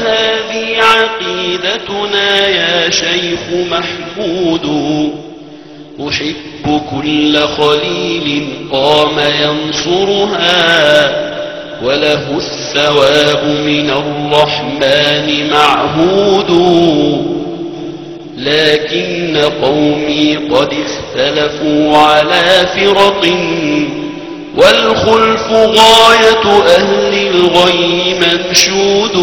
وهذه عقيدتنا يا شيخ محمود أحب كل خليل قام ينصرها وله الثواب من الرحمن معهود لكن قومي قد اختلفوا على فرق والخلف غاية أهل الغي منشود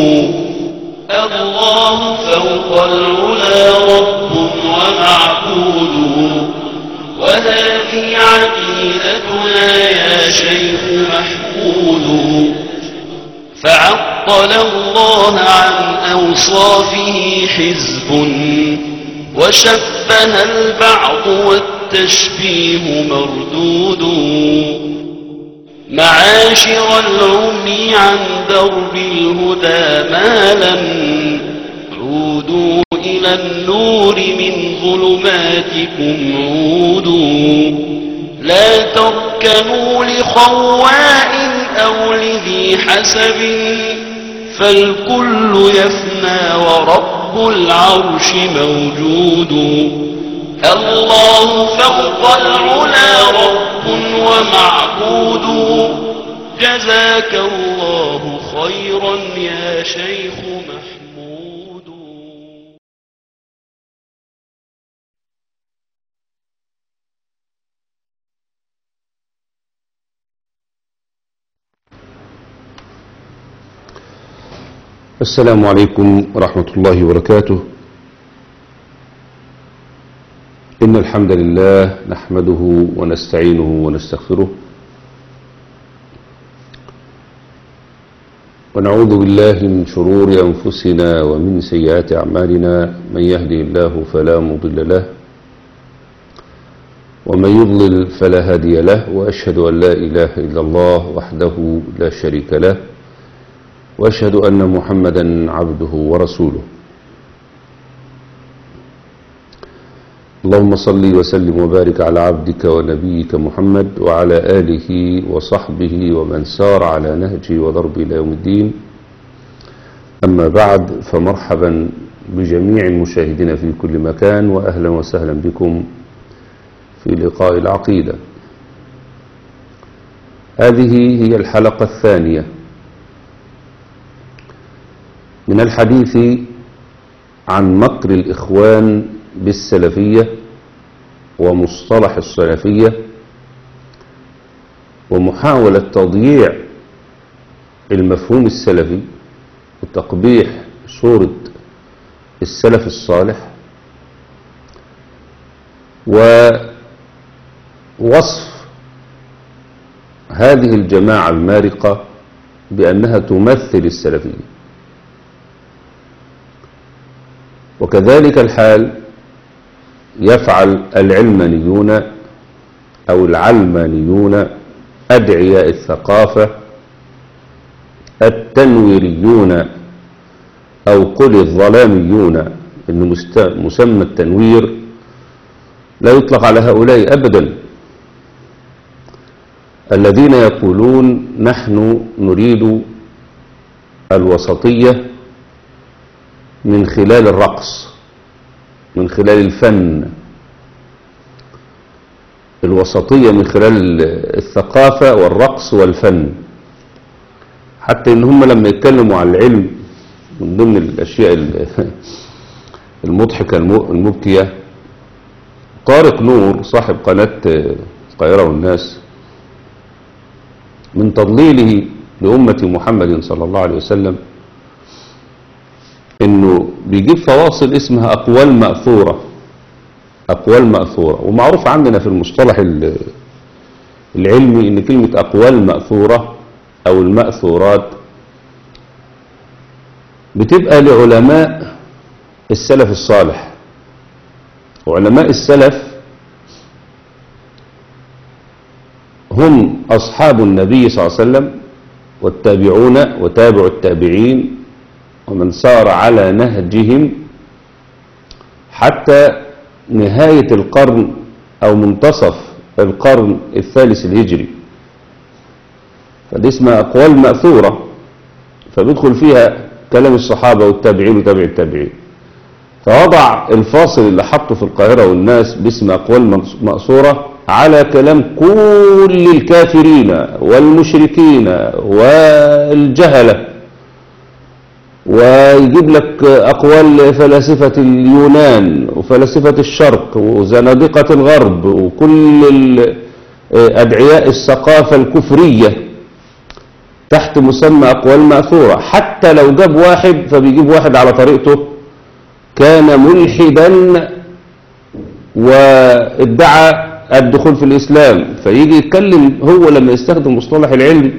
الله فوق العلا رب ومعبود وهذه عقيدتنا يا شيخ محمود فعطل الله عن أوصافه حزب وشبه البعض والتشبيه مردود معاشر العمي عن درب الهدى مالا عودوا إلى النور من ظلماتكم عودوا لا تركنوا لخواء أو لذي حسب فالكل يفنى ورب العرش موجود الله فوق العلا رب ومعبود جزاك الله خيرا يا شيخ محمود السلام عليكم ورحمة الله وبركاته إن الحمد لله نحمده ونستعينه ونستغفره ونعوذ بالله من شرور أنفسنا ومن سيئات أعمالنا من يهدي الله فلا مضل له ومن يضلل فلا هادي له وأشهد أن لا إله إلا الله وحده لا شريك له وأشهد أن محمدا عبده ورسوله اللهم صل وسلم وبارك على عبدك ونبيك محمد وعلى آله وصحبه ومن سار على نهجه وضرب إلى يوم الدين أما بعد فمرحبا بجميع المشاهدين في كل مكان وأهلا وسهلا بكم في لقاء العقيدة هذه هي الحلقة الثانية من الحديث عن مكر الإخوان بالسلفية ومصطلح السلفية ومحاولة تضييع المفهوم السلفي وتقبيح صورة السلف الصالح ووصف هذه الجماعة المارقة بأنها تمثل السلفية وكذلك الحال يفعل العلمانيون أو العلمانيون أدعياء الثقافة التنويريون أو قل الظلاميون إن مسمى التنوير لا يطلق على هؤلاء أبدا الذين يقولون نحن نريد الوسطية من خلال الرقص من خلال الفن الوسطية من خلال الثقافة والرقص والفن حتى ان هم لما يتكلموا عن العلم من ضمن الاشياء المضحكة المبكية طارق نور صاحب قناة القاهرة والناس من تضليله لأمة محمد صلى الله عليه وسلم انه بيجيب فواصل اسمها اقوال مأثورة اقوال مأثورة ومعروف عندنا في المصطلح العلمي ان كلمة اقوال مأثورة او المأثورات بتبقى لعلماء السلف الصالح وعلماء السلف هم اصحاب النبي صلى الله عليه وسلم والتابعون وتابع التابعين ومن سار على نهجهم حتى نهاية القرن أو منتصف القرن الثالث الهجري فدي اسمها أقوال مأثورة فبيدخل فيها كلام الصحابة والتابعين وتابع التابعين فوضع الفاصل اللي حطه في القاهرة والناس باسم أقوال مأثورة على كلام كل الكافرين والمشركين والجهلة ويجيب لك أقوال فلاسفة اليونان وفلاسفة الشرق وزنادقة الغرب وكل ال- أدعياء الثقافة الكفرية تحت مسمى أقوال مأثورة حتى لو جاب واحد فبيجيب واحد على طريقته كان ملحدا وادعى الدخول في الإسلام فيجي يتكلم هو لما يستخدم مصطلح العلم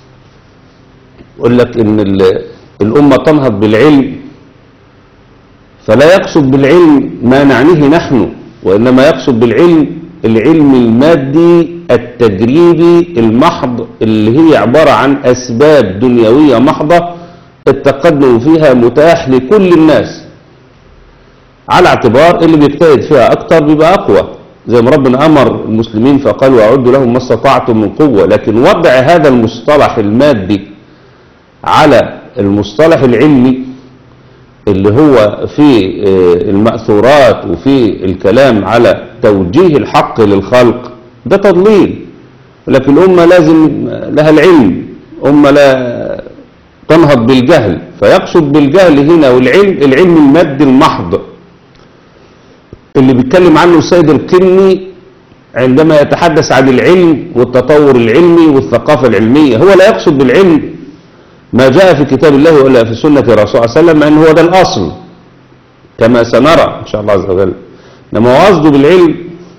يقول لك إن ال- الأمة تنهض بالعلم فلا يقصد بالعلم ما نعنيه نحن وإنما يقصد بالعلم العلم المادي التجريبي المحض اللي هي عبارة عن أسباب دنيوية محضة التقدم فيها متاح لكل الناس على اعتبار اللي بيجتهد فيها أكتر بيبقى أقوى زي ما ربنا أمر المسلمين فقال وأعد لهم ما استطعتم من قوة لكن وضع هذا المصطلح المادي على المصطلح العلمي اللي هو في آه، المأثورات وفي الكلام على توجيه الحق للخلق ده تضليل لكن الأمة لازم لها العلم أمة لا تنهض بالجهل فيقصد بالجهل هنا والعلم العلم المادي المحض اللي بيتكلم عنه السيد القني عندما يتحدث عن العلم والتطور العلمي والثقافة العلمية هو لا يقصد بالعلم ما جاء في كتاب الله ولا في سنة الرسول صلى الله عليه وسلم أن هو ده الأصل كما سنرى إن شاء الله عز وجل إنما هو قصده بالعلم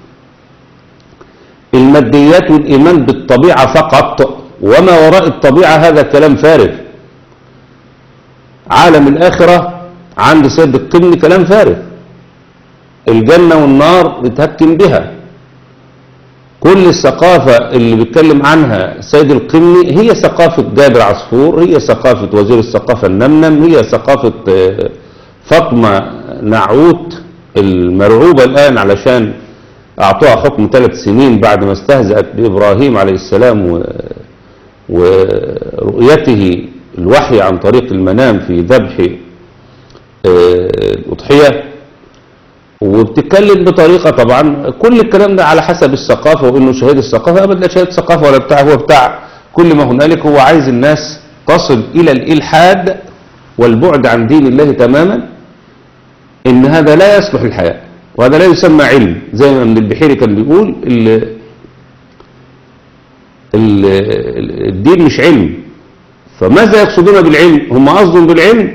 الماديات والإيمان بالطبيعة فقط وما وراء الطبيعة هذا كلام فارغ عالم الآخرة عند سيد القمن كلام فارغ الجنة والنار بتهكم بها كل الثقافة اللي بيتكلم عنها السيد القمني هي ثقافة جابر عصفور هي ثقافة وزير الثقافة النمنم هي ثقافة آه، فاطمة نعوت المرعوبة الآن علشان أعطوها حكم ثلاث سنين بعد ما استهزأت بإبراهيم عليه السلام و- ورؤيته الوحي عن طريق المنام في ذبح آه، الأضحية وبتتكلم بطريقة طبعا كل الكلام ده على حسب الثقافة وانه شهيد الثقافة ابدا لا شهيد ثقافة ولا بتاع هو بتاع كل ما هنالك هو عايز الناس تصل الى الالحاد والبعد عن دين الله تماما ان هذا لا يصلح الحياة وهذا لا يسمى علم زي ما ابن البحيري كان بيقول ال ال الدين مش علم فماذا يقصدون بالعلم هم قصدهم بالعلم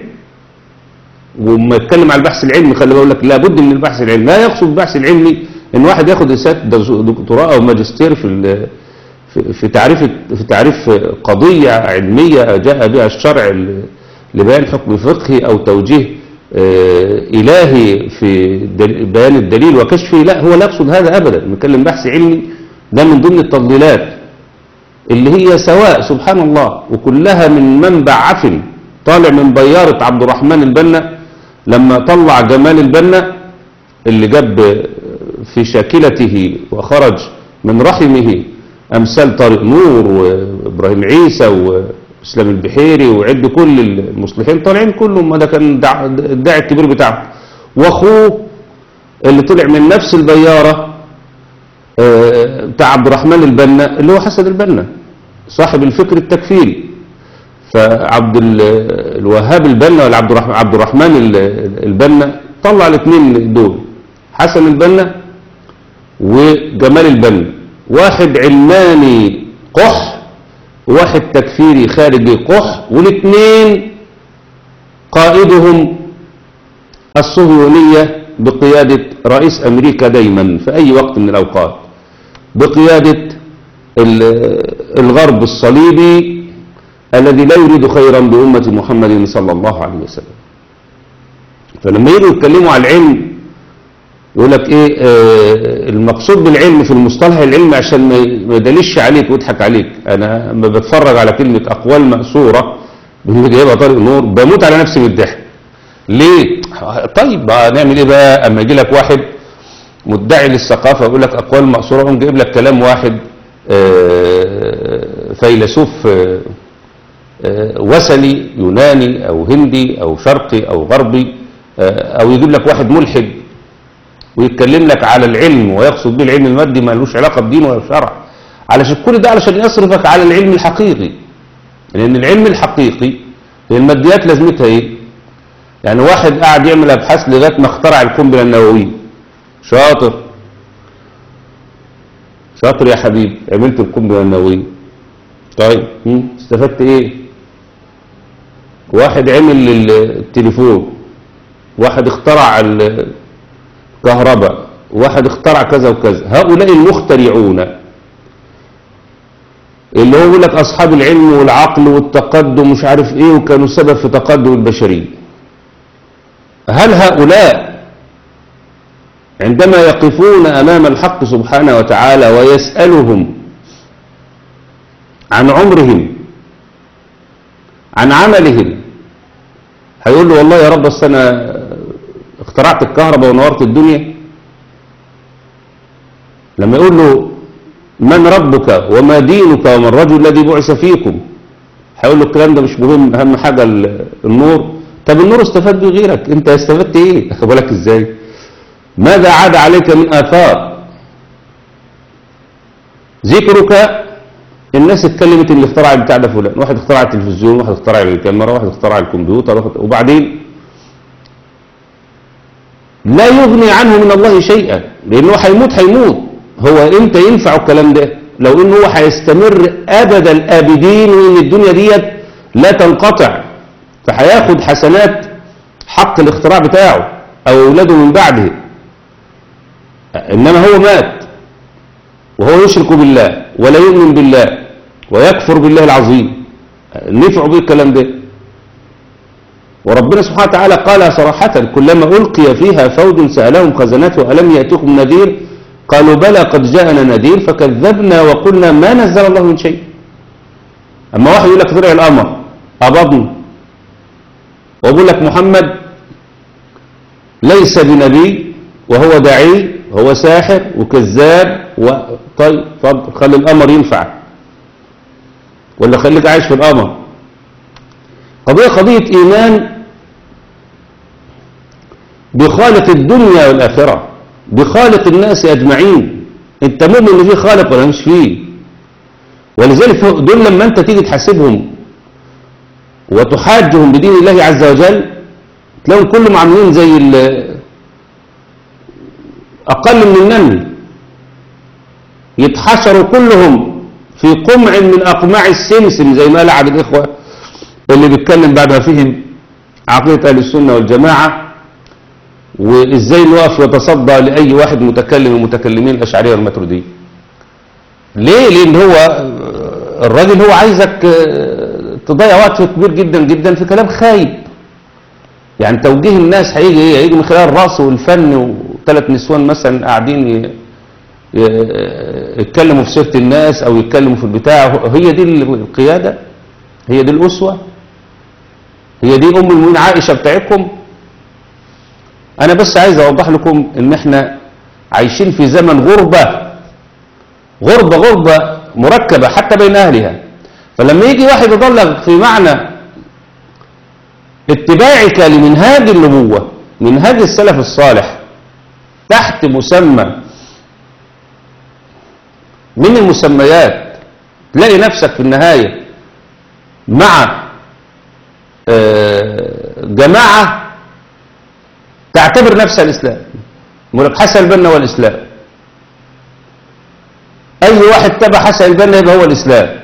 وما يتكلم عن البحث العلمي خلي بقول لك لابد من البحث العلمي لا يقصد البحث العلمي ان واحد ياخد رساله دكتوراه او ماجستير في ال- في- في تعريف في تعريف قضيه علميه جاء بها الشرع ل- لبيان حكم فقهي او توجيه آه، الهي في دل- بيان الدليل وكشفه لا هو لا يقصد هذا ابدا بنتكلم بحث علمي ده من ضمن التضليلات اللي هي سواء سبحان الله وكلها من منبع عفن طالع من بيارة عبد الرحمن البنا لما طلع جمال البنا اللي جاب في شاكلته وخرج من رحمه أمثال طارق نور وإبراهيم عيسى وإسلام البحيري وعد كل المصلحين طالعين كلهم ما ده كان دع- الداعي الكبير بتاعه وأخوه اللي طلع من نفس البيارة آه، بتاع عبد الرحمن البنا اللي هو حسن البنا صاحب الفكر التكفيري فعبد ال- الوهاب البنا ولا عبد الرحمن عبد الرحمن ال- البنا طلع الاثنين دول حسن البنا وجمال البنا واحد علماني قح وواحد تكفيري خارجي قح والاثنين قائدهم الصهيونية بقيادة رئيس أمريكا دايما في أي وقت من الأوقات بقيادة ال- الغرب الصليبي الذي لا يريد خيرا بأمة محمد صلى الله عليه وسلم فلما يجوا يتكلموا على العلم يقول لك ايه آه المقصود بالعلم في المصطلح العلمي عشان ما ما يدلش عليك ويضحك عليك انا لما بتفرج على كلمة اقوال مأسورة اللي جايبها طارق نور بموت على نفسي من الضحك ليه طيب بقى نعمل ايه بقى اما يجي لك واحد مدعي للثقافة يقول لك اقوال مأسورة يقوم جايب لك كلام واحد آه، فيلسوف آه، آه، وثني يوناني أو هندي أو شرقي أو غربي آه، أو يجيب لك واحد ملحد ويتكلم لك على العلم ويقصد به العلم المادي ما لهوش علاقة بدين ولا بشرع علشان كل ده علشان يصرفك على العلم الحقيقي لأن العلم الحقيقي هي الماديات لازمتها ايه يعني واحد قاعد يعمل ابحاث لغايه ما اخترع القنبله النوويه شاطر شاطر يا حبيبي عملت القنبله النوويه طيب هم، استفدت ايه واحد عمل ال- التليفون واحد اخترع الكهرباء واحد اخترع كذا وكذا هؤلاء المخترعون اللي هو يقول لك اصحاب العلم والعقل والتقدم مش عارف ايه وكانوا سبب في تقدم البشريه هل هؤلاء عندما يقفون امام الحق سبحانه وتعالى ويسالهم عن عمرهم عن عملهم هيقول له والله يا رب بس انا اخترعت الكهرباء ونورت الدنيا لما يقول له من ربك وما دينك وما الرجل الذي بعث فيكم هيقول له الكلام ده مش مهم اهم حاجه ال- النور طب النور استفاد به غيرك انت استفدت ايه اخد بالك ازاي ماذا عاد عليك من اثار ذكرك الناس اتكلمت اللي اخترع البتاع ده فلان واحد اخترع التلفزيون واحد اخترع الكاميرا واحد اخترع الكمبيوتر واحد وبعدين لا يغني عنه من الله شيئا لانه هيموت هيموت هو امتى ينفع الكلام ده لو انه هو هيستمر ابد الابدين وان الدنيا ديت لا تنقطع فهياخد حسنات حق الاختراع بتاعه او اولاده من بعده انما هو مات وهو يشرك بالله ولا يؤمن بالله ويكفر بالله العظيم نفعوا به الكلام ده وربنا سبحانه وتعالى قال صراحة كلما ألقي فيها فوج سألهم خزنته ألم يأتكم نذير قالوا بلى قد جاءنا نذير فكذبنا وقلنا ما نزل الله من شيء أما واحد يقول لك طلع الأمر أبضنا ويقول لك محمد ليس بنبي وهو داعي هو ساحر وكذاب و... طيب اتفضل خلي الأمر ينفع ولا خليك عايش في الأمر قضية قضية إيمان بخالق الدنيا والآخرة بخالق الناس أجمعين أنت مؤمن إن في خالق ولا مش فيه ولذلك دول لما أنت تيجي تحاسبهم وتحاجهم بدين الله عز وجل تلاقيهم كلهم عاملين زي ال- أقل من النمل يتحشروا كلهم في قمع من أقماع السمسم زي ما قال أحد الإخوة اللي بيتكلم بعد ما فهم عقيدة أهل السنة والجماعة وإزاي نقف وتصدى لأي واحد متكلم من المتكلمين الأشعرية والماتريدية ليه؟ لأن هو الراجل هو عايزك آه، تضيع وقت كبير جدا جدا في كلام خايب يعني توجيه الناس هيجي ايه؟ هيجي من خلال الرأس والفن وثلاث نسوان مثلا قاعدين ي- ي- يتكلموا في سيرة الناس أو يتكلموا في البتاع هي دي القيادة هي دي الأسوة هي دي أم المؤمنين عائشة بتاعتكم أنا بس عايز أوضح لكم إن إحنا عايشين في زمن غربة غربة غربة مركبة حتى بين أهلها فلما يجي واحد يضلغ في معنى اتباعك لمنهاج النبوة منهاج السلف الصالح تحت مسمى من المسميات تلاقي نفسك في النهاية مع آه، جماعة تعتبر نفسها الإسلام يقول لك حسن البنا هو الإسلام أي واحد تبع حسن البنا يبقى هو الإسلام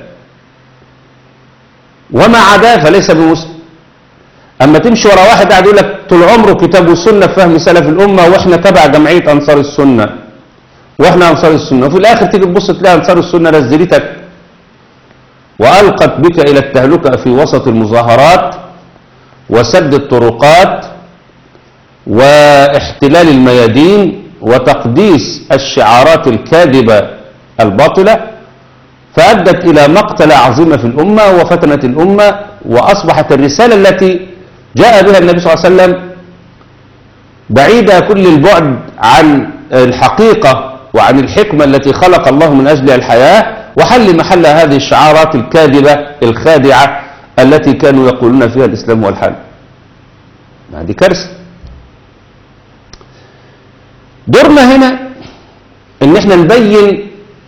وما عداه فليس بمسلم أما تمشي ورا واحد قاعد يقول لك طول عمره كتاب والسنة في فهم سلف الأمة وإحنا تبع جمعية أنصار السنة وإحنا أنصار السنة وفي الآخر تيجي تبص تلاقي أنصار السنة نزلتك وألقت بك إلى التهلكة في وسط المظاهرات وسد الطرقات واحتلال الميادين وتقديس الشعارات الكاذبة الباطلة فأدت إلى مقتلة عظيمة في الأمة وفتنة الأمة وأصبحت الرسالة التي جاء بها النبي صلى الله عليه وسلم بعيدة كل البعد عن الحقيقة وعن الحكمة التي خلق الله من أجلها الحياة وحل محل هذه الشعارات الكاذبة الخادعة التي كانوا يقولون فيها الإسلام هو الحل ما دي كارثة دورنا هنا ان احنا نبين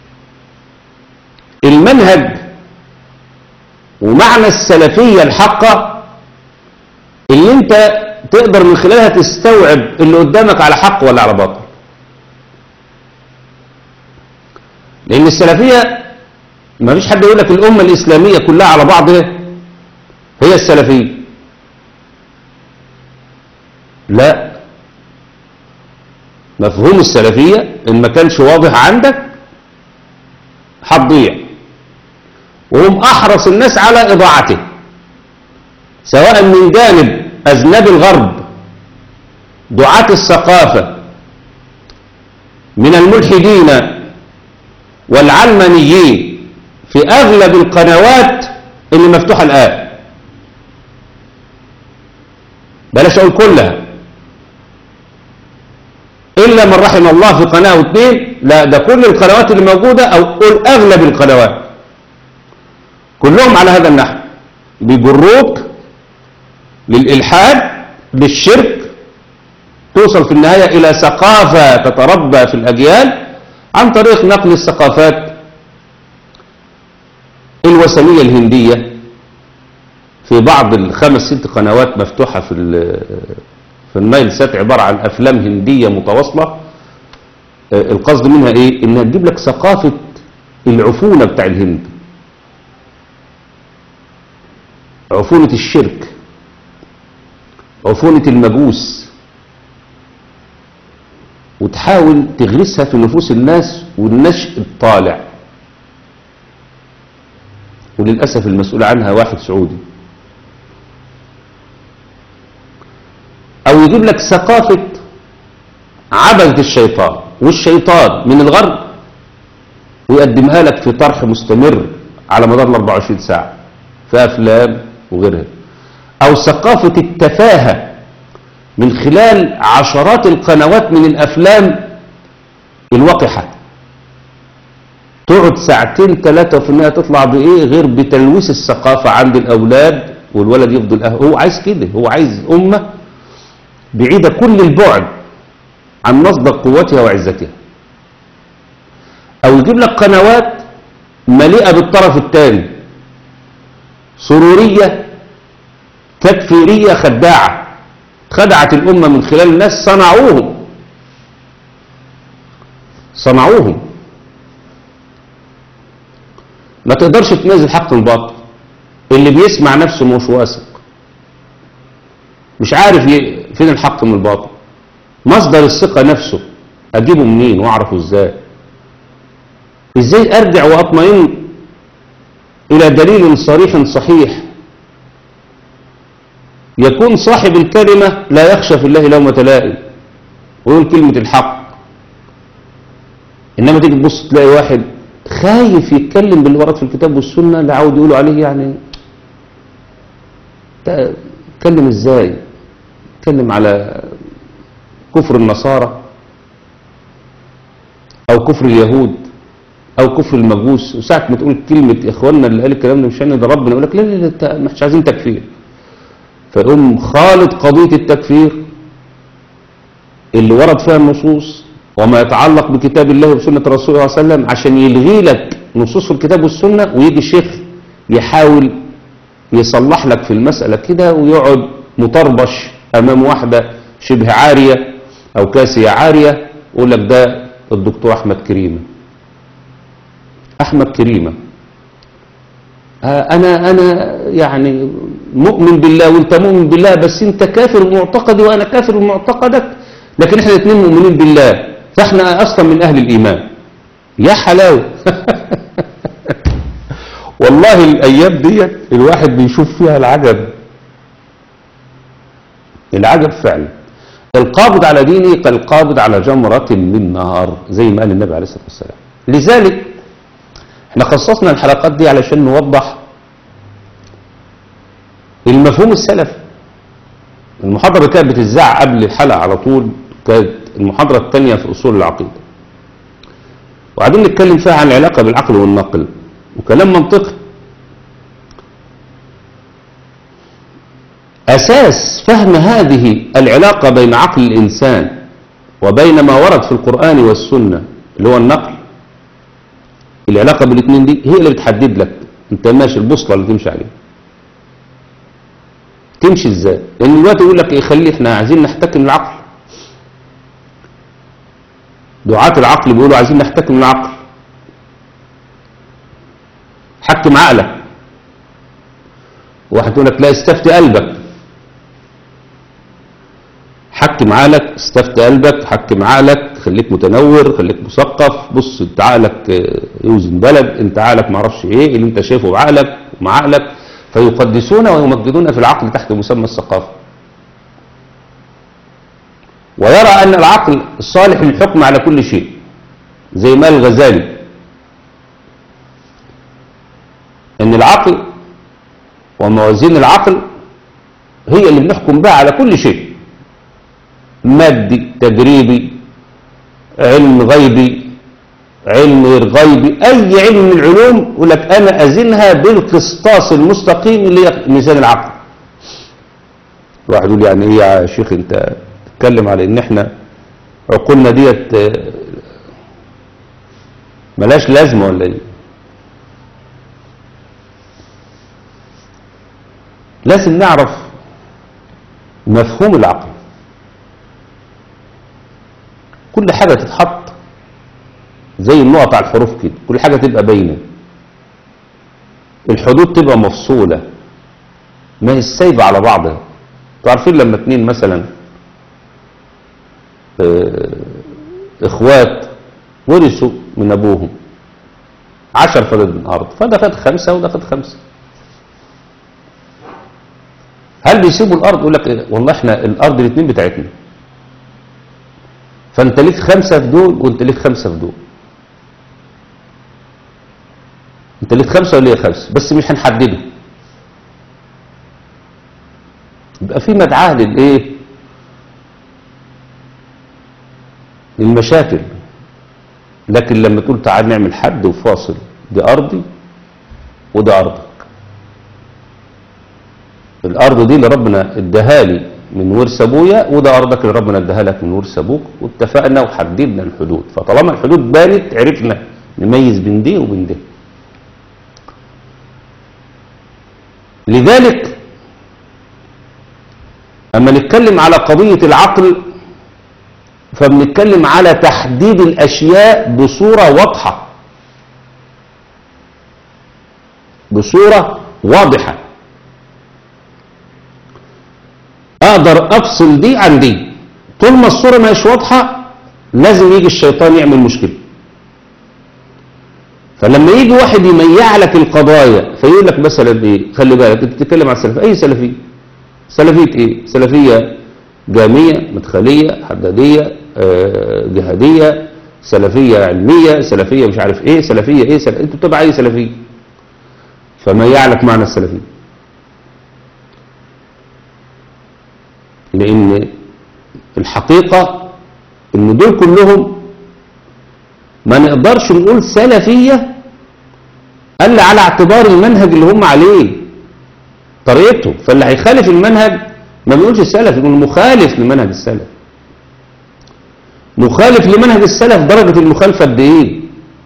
المنهج ومعنى السلفية الحقة اللي انت تقدر من خلالها تستوعب اللي قدامك على حق ولا على باطل لان السلفية ما فيش حد يقول لك الامة الاسلامية كلها على بعضها هي السلفية لا مفهوم السلفية ان ما كانش واضح عندك هتضيع وهم احرص الناس على اضاعته سواء من جانب اذناب الغرب دعاة الثقافة من الملحدين والعلمانيين في اغلب القنوات اللي مفتوحة الان بلاش اقول كلها إلا من رحم الله في قناة واثنين لا ده كل القنوات اللي موجودة أو قول أغلب القنوات كلهم على هذا النحو بيجروك للإلحاد للشرك توصل في النهاية إلى ثقافة تتربى في الأجيال عن طريق نقل الثقافات الوثنية الهندية في بعض الخمس ست قنوات مفتوحة في في النايل سات عبارة عن أفلام هندية متواصلة آه، القصد منها إيه؟ إنها تجيب لك ثقافة العفونة بتاع الهند عفونة الشرك عفونة المجوس وتحاول تغرسها في نفوس الناس والنشء الطالع وللأسف المسؤول عنها واحد سعودي أو يجيب لك ثقافة عبدة الشيطان والشيطان من الغرب ويقدمها لك في طرح مستمر على مدار ال 24 ساعة في أفلام وغيرها أو ثقافة التفاهة من خلال عشرات القنوات من الأفلام الوقحة تقعد ساعتين ثلاثة وفي النهاية تطلع بإيه غير بتلويث الثقافة عند الأولاد والولد يفضل أهل هو عايز كده هو عايز أمة بعيدة كل البعد عن مصدر قوتها وعزتها أو يجيب لك قنوات مليئة بالطرف الثاني سرورية تكفيرية خداعة خدعت الأمة من خلال الناس صنعوهم صنعوهم ما تقدرش تنزل حق الباطل اللي بيسمع نفسه مش واثق مش عارف ي- فين الحق من الباطل مصدر الثقة نفسه أجيبه منين وأعرفه إزاي إزاي أرجع وأطمئن إلى دليل صريح صحيح يكون صاحب الكلمة لا يخشى في الله لومة لائم ويقول كلمة الحق إنما تيجي تبص تلاقي واحد خايف يتكلم باللي ورد في الكتاب والسنة اللي عاود يقولوا عليه يعني تا- اتكلم ازاي اتكلم على كفر النصارى او كفر اليهود او كفر المجوس وساعة ما تقول كلمة اخواننا اللي قال الكلام ده مش انا ده ربنا يقول لك لا لا لا انت مش عايزين تكفير فيقوم خالط قضية التكفير اللي ورد فيها النصوص وما يتعلق بكتاب الله وسنة رسوله صلى الله عليه وسلم عشان يلغي لك نصوص الكتاب والسنة ويجي شيخ يحاول يصلح لك في المسألة كده ويقعد مطربش أمام واحدة شبه عارية أو كاسية عارية يقول لك ده الدكتور أحمد كريمة أحمد كريمة آه، أنا أنا يعني مؤمن بالله وأنت مؤمن بالله بس أنت كافر بمعتقدي وأنا كافر بمعتقدك لكن إحنا الاثنين مؤمنين بالله فإحنا أصلا من أهل الإيمان يا حلاوة والله الأيام ديت الواحد بيشوف فيها العجب العجب فعلا القابض على ديني كالقابض على جمرة من نار زي ما قال النبي عليه الصلاة والسلام لذلك احنا خصصنا الحلقات دي علشان نوضح المفهوم السلفي المحاضرة اللي كانت بتذاع قبل الحلقة على طول كانت المحاضرة الثانية في أصول العقيدة وبعدين نتكلم فيها عن العلاقة بالعقل والنقل وكلام منطقي أساس فهم هذه العلاقة بين عقل الإنسان وبين ما ورد في القرآن والسنة اللي هو النقل العلاقة بين الاثنين دي هي اللي بتحدد لك انت ماشي البوصلة اللي تمشي عليها تمشي ازاي لان دلوقتي يقول لك ايه خلي احنا عايزين نحتكم العقل دعاة العقل بيقولوا عايزين نحتكم العقل حكم عقلك واحد يقول لك لا استفتي قلبك حكم عقلك استفتي قلبك حكم عقلك خليك متنور خليك مثقف بص انت عقلك اه، يوزن بلد انت عقلك معرفش ايه اللي انت شايفه بعقلك ومع عقلك فيقدسون ويمجدون في العقل تحت مسمى الثقافة ويرى أن العقل صالح للحكم على كل شيء زي ما قال الغزالي أن العقل وموازين العقل هي اللي بنحكم بها على كل شيء مادي تجريبي علم غيبي علم غير غيبي اي علم من العلوم يقول لك انا ازنها بالقسطاس المستقيم اللي هي ميزان العقل واحد يقول يعني ايه يا شيخ انت تتكلم على ان احنا عقولنا ديت آه، ملاش لازمه ولا ايه لازم نعرف مفهوم العقل كل حاجة تتحط زي النقط على الحروف كده كل حاجة تبقى باينة الحدود تبقى مفصولة ما هي سايبة على بعضها انتوا عارفين لما اتنين مثلا اه اخوات ورثوا من ابوهم عشر فدد من الارض فده خد خمسة وده خد خمسة هل بيسيبوا الارض يقول لك إيه؟ والله احنا الارض الاثنين بتاعتنا فانت ليك خمسة في دول وانت ليك خمسة في دول انت ليك خمسة وليه خمسة بس مش هنحدده يبقى في مدعاة للايه للمشاكل لكن لما تقول تعال نعمل حد وفاصل دي ارضي وده ارضك الارض دي اللي ربنا اداها لي من ورث ابويا وده ارضك اللي ربنا اداها لك من ورث ابوك واتفقنا وحددنا الحدود فطالما الحدود بانت عرفنا نميز بين دي وبين دي لذلك اما نتكلم على قضية العقل فبنتكلم على تحديد الاشياء بصورة واضحة بصورة واضحة اقدر افصل دي عن دي طول ما الصورة مش واضحة لازم يجي الشيطان يعمل مشكلة فلما يجي واحد يميع لك القضايا فيقول لك مثلا ايه خلي بالك انت بتتكلم عن السلفية اي سلفية سلفية ايه سلفية جامية مدخلية حدادية آه، جهادية سلفية علمية سلفية مش عارف ايه سلفية ايه سلف... انت بتبع اي سلفية فميع لك معنى السلفية لان الحقيقة ان دول كلهم ما نقدرش نقول سلفية الا على اعتبار المنهج اللي هم عليه طريقته فاللي هيخالف المنهج ما بيقولش سلف يقول مخالف لمنهج السلف مخالف لمنهج السلف درجة المخالفة قد ايه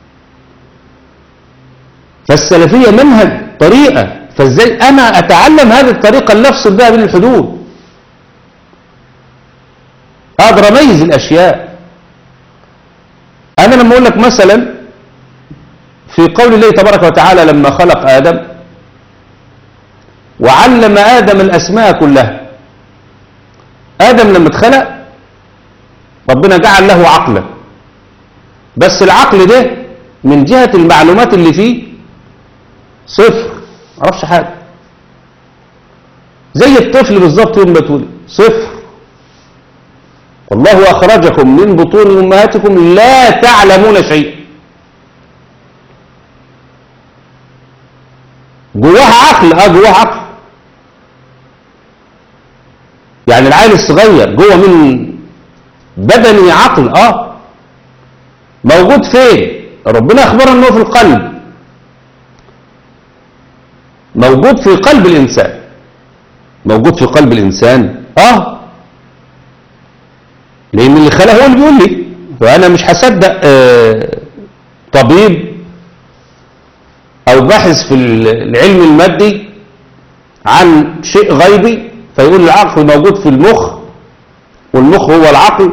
فالسلفية منهج طريقة فازاي انا اتعلم هذه الطريقة اللي افصل بها بين الحدود اقدر اميز الاشياء انا لما اقول لك مثلا في قول الله تبارك وتعالى لما خلق ادم وعلم ادم الاسماء كلها ادم لما اتخلق ربنا جعل له عقلا بس العقل ده من جهة المعلومات اللي فيه صفر معرفش حاجة زي الطفل بالظبط يوم ما اتولد صفر والله أخرجكم من بطون أمهاتكم لا تعلمون شيء جواها عقل اه جواها عقل يعني العيل الصغير جوه من بدني عقل اه موجود فين ربنا اخبرنا انه في القلب موجود في قلب الانسان موجود في قلب الإنسان آه لأن اللي خلقه هو اللي بيقول لي فأنا مش هصدق آه طبيب أو باحث في العلم المادي عن شيء غيبي فيقول العقل موجود في المخ والمخ هو العقل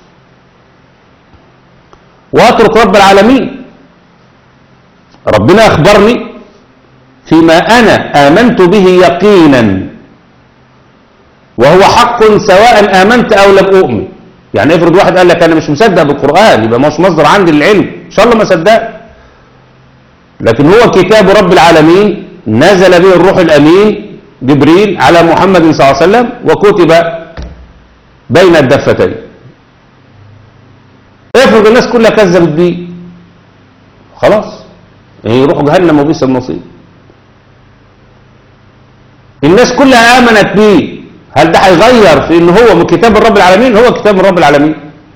واترك رب العالمين ربنا أخبرني فيما أنا آمنت به يقينا وهو حق سواء آمنت أو لم أؤمن يعني افرض واحد قال لك أنا مش مصدق بالقرآن يبقى مش مصدر عندي للعلم إن شاء الله ما صدق لكن هو كتاب رب العالمين نزل به الروح الأمين جبريل على محمد صلى الله عليه وسلم وكتب بين الدفتين افرض الناس كلها كذبت بيه خلاص يروحوا جهنم وبئس المصير الناس كلها آمنت بيه هل ده هيغير في ان هو من كتاب الرب العالمين هو كتاب الرب العالمين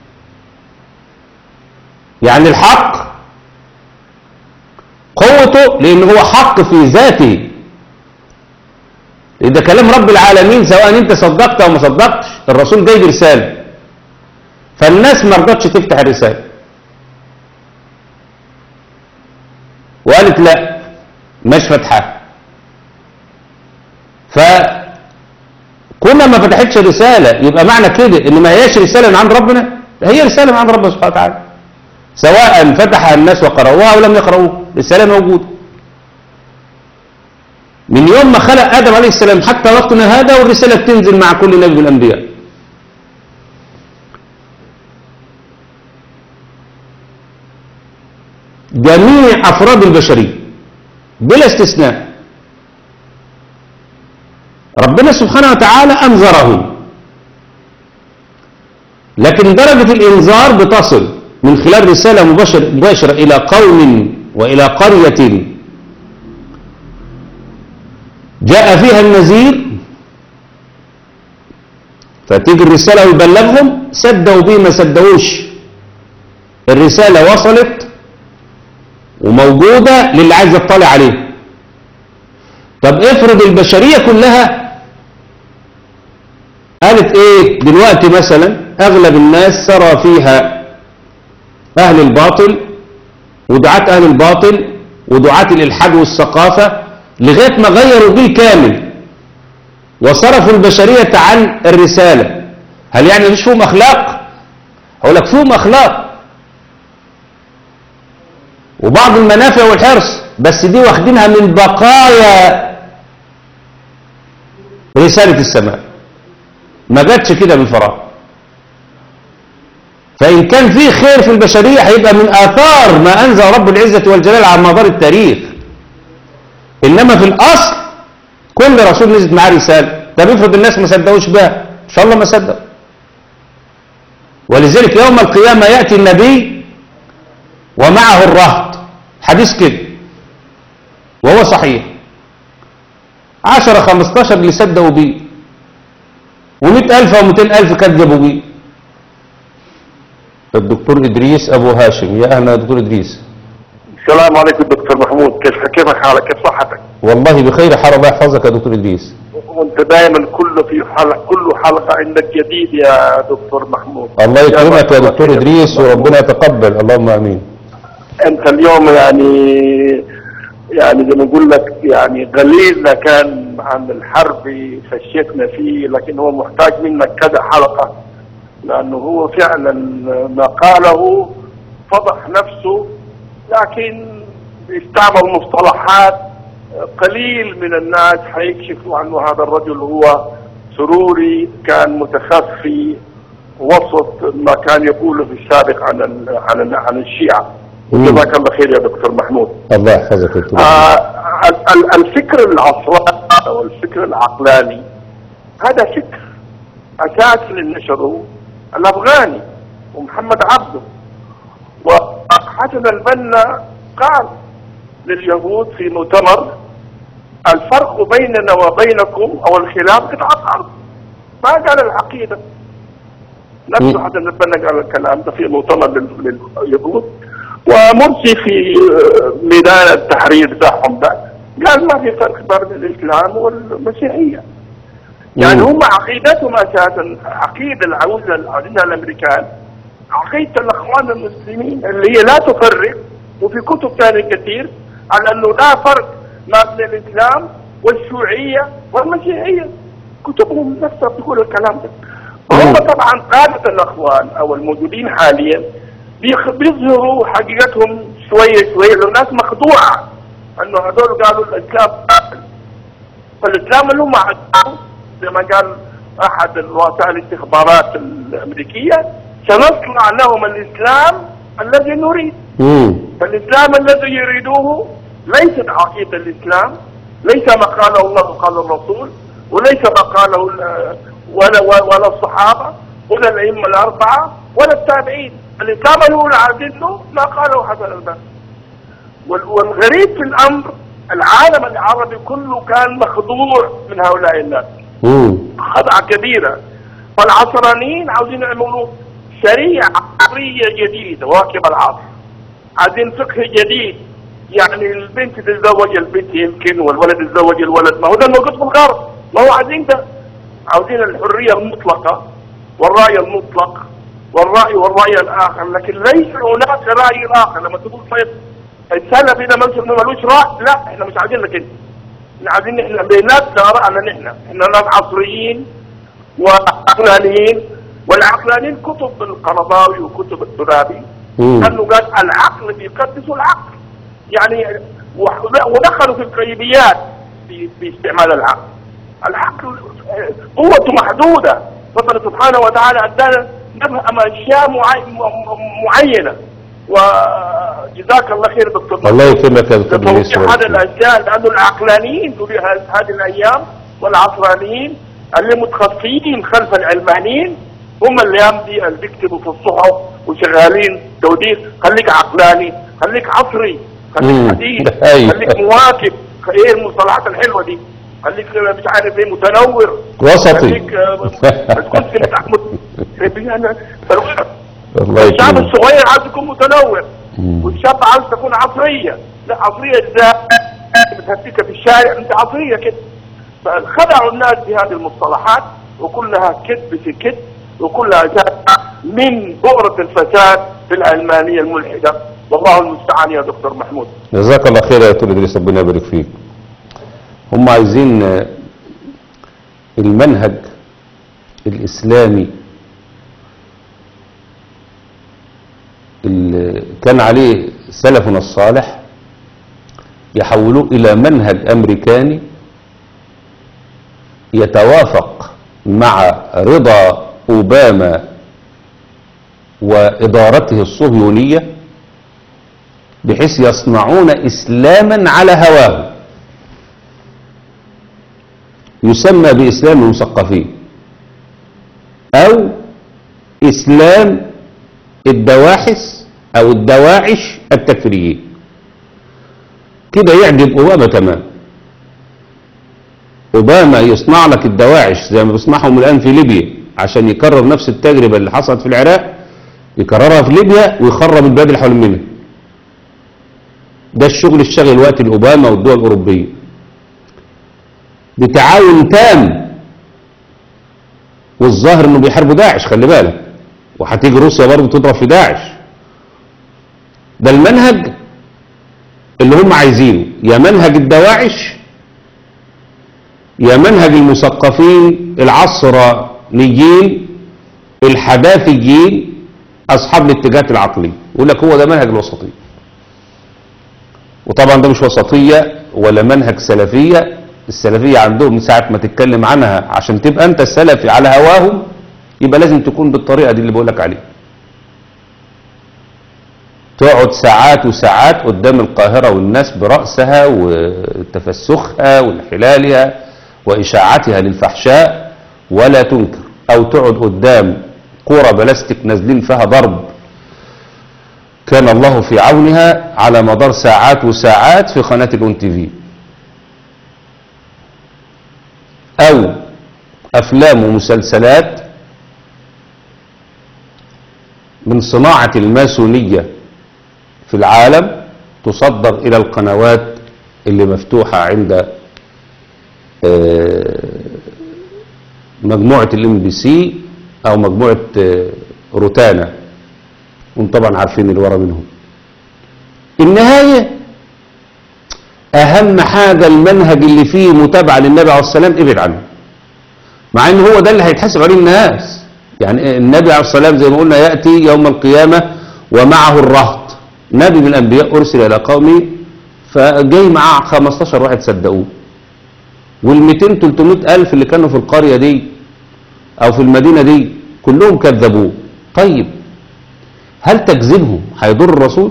يعني الحق قوته لان هو حق في ذاته ده كلام رب العالمين سواء انت صدقت او ما صدقتش الرسول جايب رسالة فالناس ما رضتش تفتح الرسالة وقالت لا مش فتحها فكنا ما فتحتش رسالة يبقى معنى كده ان ما هياش رسالة من عند ربنا هي رسالة من عند ربنا سبحانه وتعالى سواء فتحها الناس وقرأوها او لم يقرأوها رسالة موجودة من يوم ما خلق آدم عليه السلام حتى وقتنا هذا والرسالة تنزل مع كل نبي من الأنبياء جميع أفراد البشرية بلا استثناء ربنا سبحانه وتعالى أنذرهم لكن درجة الإنذار بتصل من خلال رسالة مباشرة, مباشرة إلى قوم وإلى قرية جاء فيها النذير فتيجي الرسالة ويبلغهم سدوا بيه ما سدوش الرسالة وصلت وموجودة للي عايز يطلع عليه طب افرض البشرية كلها قالت ايه دلوقتي مثلا اغلب الناس سرى فيها اهل الباطل ودعاة اهل الباطل ودعاة الالحاد والثقافة لغاية ما غيروا جيل كامل وصرفوا البشرية عن الرسالة هل يعني مش فيهم اخلاق اقول لك فيهم اخلاق وبعض المنافع والحرص بس دي واخدينها من بقايا رسالة السماء ما جاتش كده بالفراغ فإن كان في خير في البشرية هيبقى من آثار ما أنزل رب العزة والجلال على مدار التاريخ إنما في الأصل كل رسول نزلت معاه رسالة ده بيفرض الناس ما صدقوش بها إن شاء الله ما صدق ولذلك يوم القيامة يأتي النبي ومعه الرهط حديث كده وهو صحيح عشرة خمستاشر اللي صدقوا بيه ومئة ألف أو مئتين ألف كذبوا بيه الدكتور إدريس أبو هاشم يا أهلا يا دكتور إدريس السلام عليكم دكتور محمود كيف كيفك حالك كيف صحتك والله بخير حال الله يحفظك يا دكتور إدريس وانت دائما كل في حلقة كل حلقة عندك جديد يا دكتور محمود الله يكرمك يا دكتور خير. إدريس وربنا يتقبل اللهم آمين انت اليوم يعني يعني زي ما نقول لك يعني غليلنا كان عن الحرب خشيتنا فيه لكن هو محتاج منك كذا حلقة لأنه هو فعلا ما قاله فضح نفسه لكن استعمل مصطلحات قليل من الناس حيكشفوا عنه هذا الرجل هو سروري كان متخفي وسط ما كان يقوله في السابق عن ال- عن ال- عن الشيعة مم. جزاك الله خير يا دكتور محمود الله يحفظك يا دكتور آه ال- ال- الفكر العصراني او الفكر العقلاني هذا فكر اساس للنشره الافغاني ومحمد عبده وحسن البنا قال لليهود في مؤتمر الفرق بيننا وبينكم او الخلاف قطعه ارض ما قال العقيده نفسه مم. حسن البنا قال الكلام ده في مؤتمر لل- لليهود ومرسي في آه، ميدان التحرير بتاعهم ده قال ما في فرق بين الاسلام والمسيحيه يعني مم. هم عقيدتهم اساسا عقيده العوزه عندنا الامريكان عقيده الاخوان المسلمين اللي هي لا تفرق وفي كتب ثانيه كثير على انه لا فرق ما بين الاسلام والشيوعيه والمسيحيه كتبهم نفسها بتقول الكلام ده هم مم. طبعا قاده الاخوان او الموجودين حاليا بيخ- بيظهروا حقيقتهم شويه شويه لأن الناس مخدوعه انه هذول قالوا الاسلام باطل. فالاسلام اللي هم عدوه زي ما قال احد رؤساء الاستخبارات الامريكيه سنصنع لهم الاسلام الذي نريد مم. فالاسلام الذي يريدوه ليست عقيده الاسلام ليس ما قاله الله وقال الرسول وليس ما قاله ال- ولا ولا الصحابه ولا الائمه الاربعه ولا التابعين الاسلام اللي هو عايزينه ما قاله حسن البصري وال- والغريب في الامر العالم العربي كله كان مخضوع من هؤلاء الناس مم. خدعة كبيرة فالعصرانيين عاوزين يعملوا شريعة عصرية جديدة واكب العصر عايزين فقه جديد يعني البنت تتزوج البنت يمكن والولد يتزوج الولد ما هو ده الموجود في الغرب ما هو عايزين ده عاوزين الحرية المطلقة والرأي المطلق والرأي والرأي الآخر لكن ليس هناك رأي آخر لما تقول طيب السلفي ده ملوش ملوش رأي لا احنا مش عايزين لك انت احنا عايزين احنا بنفس آراءنا نحن احنا ناس عصريين وعقلانيين والعقلانيين كتب القرضاوي وكتب الترابي مم. انه قال العقل بيقدس العقل يعني و- ودخلوا في الغيبيات في, في استعمال العقل العقل آه، قوته محدوده ربنا سبحانه وتعالى ادانا نفهم اشياء معي- م- م- معينه وجزاك الله خير دكتور الله يكرمك يا دكتور لتوضيح بالنسبة هذه الاشياء لانه العقلانيين في ه- هذه الايام والعصرانيين اللي متخفيين خلف العلمانيين هم الايام دي اللي بيكتبوا في الصحف وشغالين توضيح خليك عقلاني خليك عصري مم. خليك حديث أيوة. خليك مواكب ايه المصطلحات الحلوه دي خليك مش عارف ايه متنور وسطي خليك آه، ما تكونش متع- مت- يعني فالوقت الله الشعب يكرمك الصغير عايز يكون متنوع مم. والشاب عايز تكون عصرية لا عصرية ازاي بتهتك في الشارع انت عصرية كده فخدعوا الناس بهذه المصطلحات وكلها كذب في كذب وكلها جاء من بؤرة الفساد في العلمانية الملحدة والله المستعان يا دكتور محمود جزاك الله خير يا دكتور ادريس ربنا يبارك فيك هم عايزين آه، المنهج الاسلامي اللي كان عليه سلفنا الصالح يحولوه الى منهج امريكاني يتوافق مع رضا اوباما وادارته الصهيونيه بحيث يصنعون اسلاما على هواه يسمى باسلام المثقفين او اسلام الدواحس او الدواعش التكفيريين كده يعجب اوباما تمام اوباما يصنع لك الدواعش زي ما بيصنعهم الان في ليبيا عشان يكرر نفس التجربه اللي حصلت في العراق يكررها في ليبيا ويخرب البلاد اللي حوالين منها ده الشغل الشاغل وقت الأوباما والدول الأوروبية بتعاون تام والظاهر انه بيحاربوا داعش خلي بالك وهتيجي روسيا برضه تضرب في داعش ده المنهج اللي هم عايزينه يا منهج الدواعش يا منهج المثقفين العصرانيين الحداثيين اصحاب الاتجاهات العقليه يقول لك هو ده منهج الوسطيه وطبعا ده مش وسطية ولا منهج سلفية السلفية عندهم من ساعة ما تتكلم عنها عشان تبقى انت سلفي على هواهم يبقى لازم تكون بالطريقة دي اللي بقولك عليها تقعد ساعات وساعات قدام القاهرة والناس برأسها وتفسخها وانحلالها وإشاعتها للفحشاء ولا تنكر أو تقعد قدام كورة بلاستيك نازلين فيها ضرب كان الله في عونها على مدار ساعات وساعات في قناة الأون تي في أو أفلام ومسلسلات من صناعة الماسونية في العالم تصدر إلى القنوات اللي مفتوحة عند آه، مجموعة الام بي سي او مجموعة آه، روتانا وانتم طبعا عارفين اللي ورا منهم النهاية اهم حاجة المنهج اللي فيه متابعة للنبي عليه الصلاة والسلام ابعد عنه مع ان هو ده اللي هيتحاسب عليه الناس يعني النبي عليه الصلاة والسلام زي ما قلنا يأتي يوم القيامة ومعه الرهط نبي من الانبياء ارسل الى قومه فجاي معاه 15 واحد صدقوه وال 200 300 الف اللي كانوا في القرية دي او في المدينة دي كلهم كذبوه طيب هل تكذبهم هيضر الرسول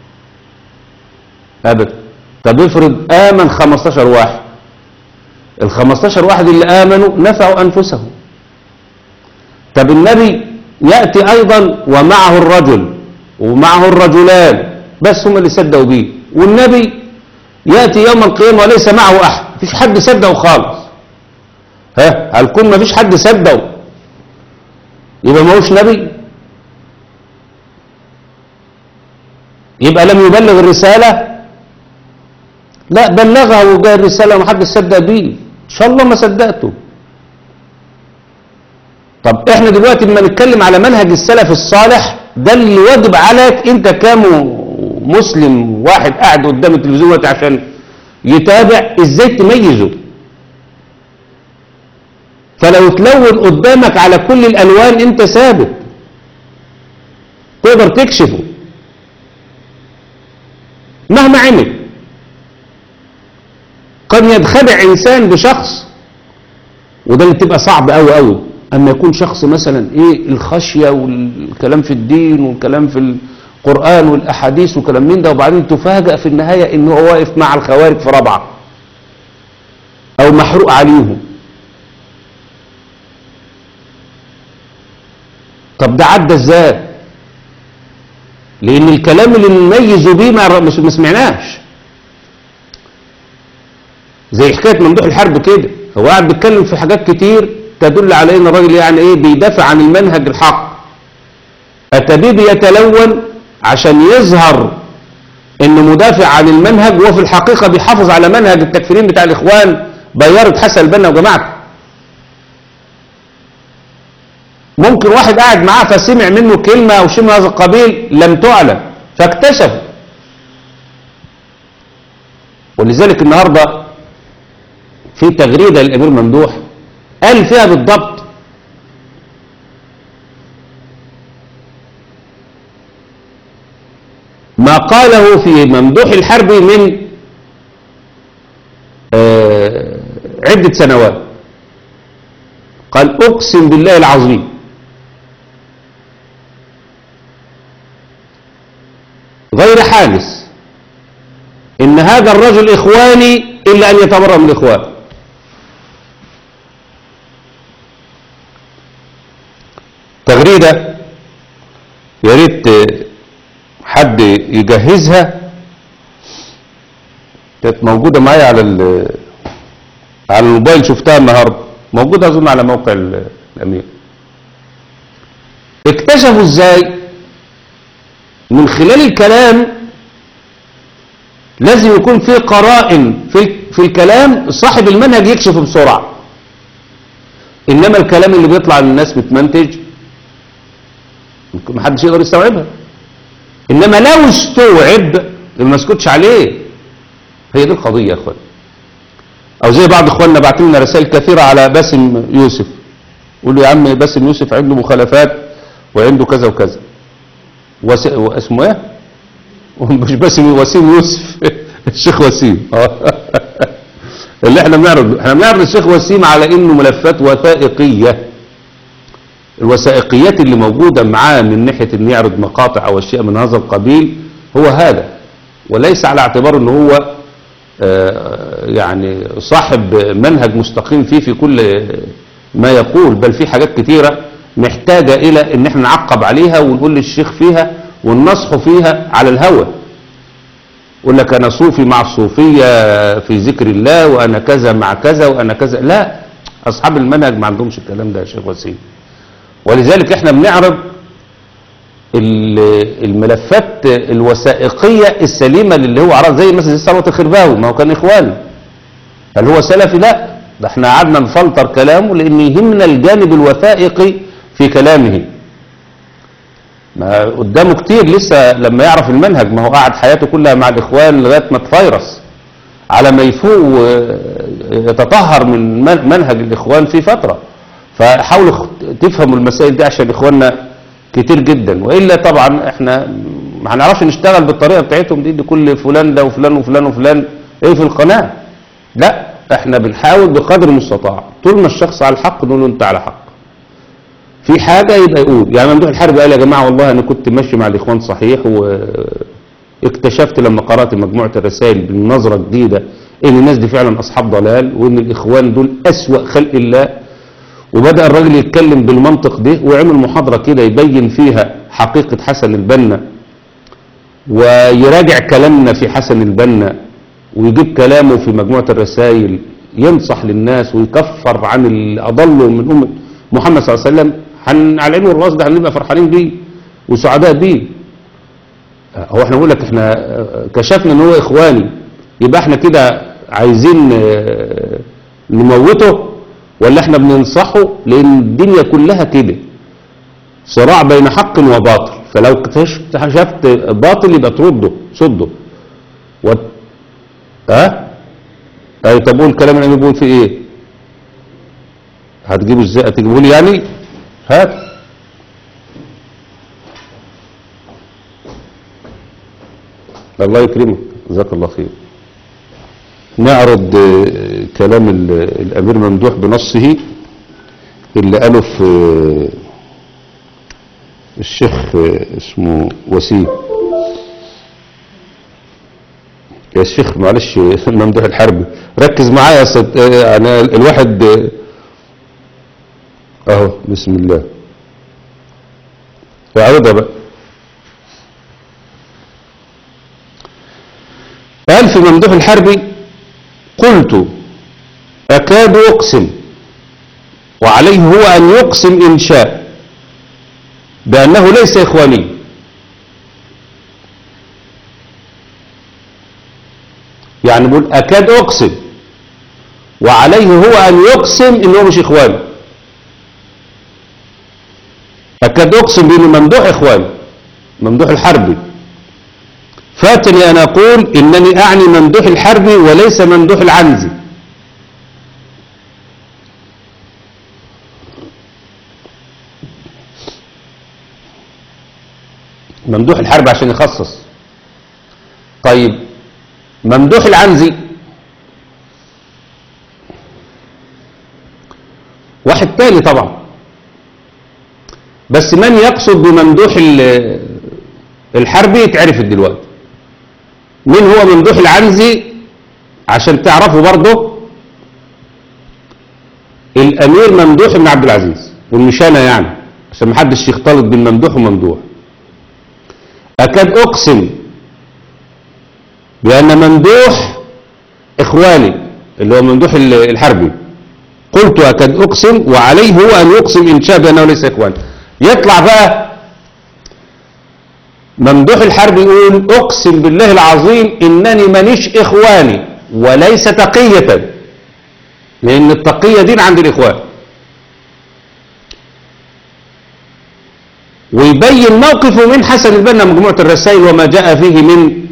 ابدا طب افرض امن 15 واحد ال 15 واحد اللي امنوا نفعوا انفسهم طب النبي ياتي ايضا ومعه الرجل ومعه الرجلان بس هم اللي صدقوا بيه والنبي ياتي يوم القيامه وليس معه احد مفيش حد صدقه خالص ها هل كون مفيش حد صدقه يبقى ما هوش نبي يبقى لم يبلغ الرسالة لا بلغها وجاء الرسالة ومحدش صدق بيه ان شاء الله ما صدقته طب احنا دلوقتي لما نتكلم على منهج السلف الصالح ده اللي واجب عليك انت كمسلم واحد قاعد قدام التلفزيون دلوقتي عشان يتابع ازاي تميزه فلو تلون قدامك على كل الالوان انت ثابت تقدر تكشفه مهما عمل قد ينخدع انسان بشخص وده اللي بتبقى صعب قوي قوي اما يكون شخص مثلا ايه الخشيه والكلام في الدين والكلام في القران والاحاديث وكلام من ده وبعدين تفاجأ في النهايه انه هو واقف مع الخوارج في رابعه او محروق عليهم طب ده عدى ازاي لان الكلام اللي نميزه بيه ما مش- ما سمعناش زي حكايه ممدوح الحرب كده هو قاعد بيتكلم في حاجات كتير تدل على ان الراجل يعني ايه بيدافع عن المنهج الحق اتبيه بيتلون عشان يظهر انه مدافع عن المنهج وهو في الحقيقه بيحافظ على منهج التكفيرين بتاع الاخوان بيارة حسن البنا وجماعته ممكن واحد قاعد معاه فسمع منه كلمة أو شيء من هذا القبيل لم تعلم فاكتشفوا ولذلك النهاردة في تغريدة للأمير ممدوح قال فيها بالضبط ما قاله في ممدوح الحرب من آه، عدة سنوات قال أقسم بالله العظيم غير حانس إن هذا الرجل إخواني إلا أن يتبرأ من الإخوان تغريدة يا ريت حد يجهزها كانت موجودة معايا على ال- على الموبايل شفتها النهارده موجودة أظن على موقع ال- الأمير اكتشفوا ازاي من خلال الكلام لازم يكون في قرائن في في الكلام صاحب المنهج يكشفه بسرعة انما الكلام اللي بيطلع للناس متمنتج ما حدش يقدر يستوعبها انما لو استوعب ما اسكتش عليه هي دي القضية يا اخوان او زي بعض اخواننا بعتوا لنا رسائل كثيرة على باسم يوسف يقولوا يا عم باسم يوسف عنده مخالفات وعنده كذا وكذا وس... واسمه ايه مش باسم وسيم يوسف الشيخ وسيم آه. اللي احنا بنعرض احنا بنعرض الشيخ وسيم على انه ملفات وثائقية الوثائقيات اللي موجودة معاه من ناحية ان يعرض مقاطع او اشياء من هذا القبيل هو هذا وليس على اعتبار ان هو آه، يعني صاحب منهج مستقيم فيه في كل ما يقول بل في حاجات كتيرة محتاجة إلى إن احنا نعقب عليها ونقول للشيخ فيها وننصحه فيها على الهوى يقول لك أنا صوفي مع الصوفية في ذكر الله وأنا كذا مع كذا وأنا كذا لا أصحاب المنهج ما عندهمش الكلام ده يا شيخ وسيم ولذلك احنا بنعرض ال- الملفات الوثائقية السليمة اللي هو عرض زي مثلا زي ثروة الخرباوي ما هو كان إخوان هل هو سلفي لا ده احنا قعدنا نفلتر كلامه لان يهمنا الجانب الوثائقي في كلامه ما قدامه كتير لسه لما يعرف المنهج ما هو قعد حياته كلها مع الاخوان لغايه ما اتفيرس على ما يفوق ويتطهر من من- منهج الاخوان في فتره فحاولوا خ- تفهموا المسائل دي عشان اخواننا كتير جدا والا طبعا احنا ما هنعرفش نشتغل بالطريقه بتاعتهم دي, دي كل فلان ده وفلان وفلان وفلان ايه في القناه لا احنا بنحاول بقدر المستطاع طول ما الشخص على الحق نقول له انت على حق في حاجة يبقى يقول يعني ممدوح الحرب قال يا جماعة والله أنا كنت ماشي مع الإخوان صحيح واكتشفت لما قرأت مجموعة الرسائل بنظرة جديدة إن الناس دي فعلا أصحاب ضلال وإن الإخوان دول أسوأ خلق الله وبدأ الراجل يتكلم بالمنطق ده ويعمل محاضرة كده يبين فيها حقيقة حسن البنا ويراجع كلامنا في حسن البنا ويجيب كلامه في مجموعة الرسائل ينصح للناس ويكفر عن اللي أضلوا من أمة محمد صلى الله عليه وسلم هن على العين والراس ده هنبقى فرحانين بيه وسعداء بيه هو احنا بنقول لك احنا آه، كشفنا ان هو اخواني يبقى احنا كده عايزين آه، نموته ولا احنا بننصحه لان الدنيا كلها كده صراع بين حق وباطل فلو اكتشفت باطل يبقى ترده صده و... ها اي طب قول كلام النبي بيقول في ايه هتجيبه ازاي هتجيبه لي يعني هات الله يكرمك جزاك الله خير نعرض آه، كلام ال- الامير ممدوح بنصه اللي قاله في آه، الشيخ آه، اسمه وسيم يا شيخ معلش ممدوح الحربي ركز معايا يا أستاذ آه، انا الواحد آه، اهو بسم الله اعرضها بقى قال في ممدوح الحربي قلت أكاد أقسم وعليه هو أن يقسم إن شاء بأنه ليس إخواني يعني بقول أكاد أقسم وعليه هو أن يقسم إنه مش إخواني أكاد أقسم بأنه ممدوح إخواني ممدوح الحربي فاتني أن أقول إنني أعني ممدوح الحربي وليس ممدوح العنزي ممدوح الحرب عشان يخصص طيب ممدوح العنزي واحد تاني طبعا بس من يقصد بممدوح ال- الحربي يتعرف دلوقتي مين هو ممدوح العنزي عشان تعرفوا برضه الامير ممدوح بن عبد العزيز والمشانة يعني عشان محدش يختلط بين ممدوح وممدوح اكاد اقسم بان ممدوح اخواني اللي هو ممدوح ال- الحربي قلت اكاد اقسم وعليه هو ان يقسم ان شاء بانه ليس اخواني يطلع بقى ممدوح الحرب يقول اقسم بالله العظيم انني مانيش اخواني وليس تقية لان التقية دين عند الاخوان ويبين موقفه من حسن البنا مجموعة الرسائل وما جاء فيه من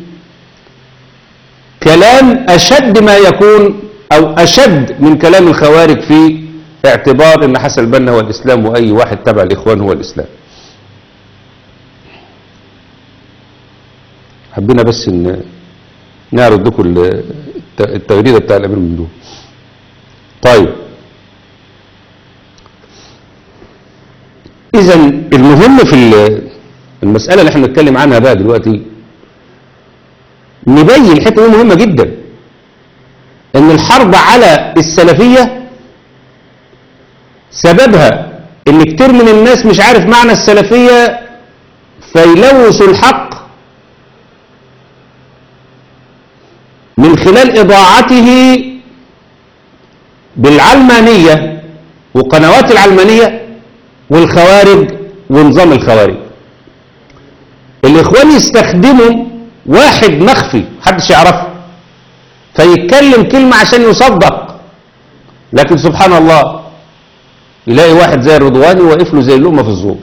كلام اشد ما يكون او اشد من كلام الخوارج في اعتبار ان حسن البنا هو الاسلام واي واحد تبع الاخوان هو الاسلام حبينا بس ان نعرض لكم ال- الت- التغريده بتاع الامير ممدوح طيب اذا المهم في ال- المساله اللي احنا بنتكلم عنها بقى دلوقتي نبين الحته دي مهمه جدا ان الحرب على السلفيه سببها ان كتير من الناس مش عارف معنى السلفيه فيلوث الحق من خلال إضاعته بالعلمانية وقنوات العلمانية والخوارج ونظام الخوارج الإخوان يستخدموا واحد مخفي محدش يعرفه فيتكلم كلمة عشان يصدق لكن سبحان الله يلاقي واحد زي الرضواني واقف له زي اللقمة في الزور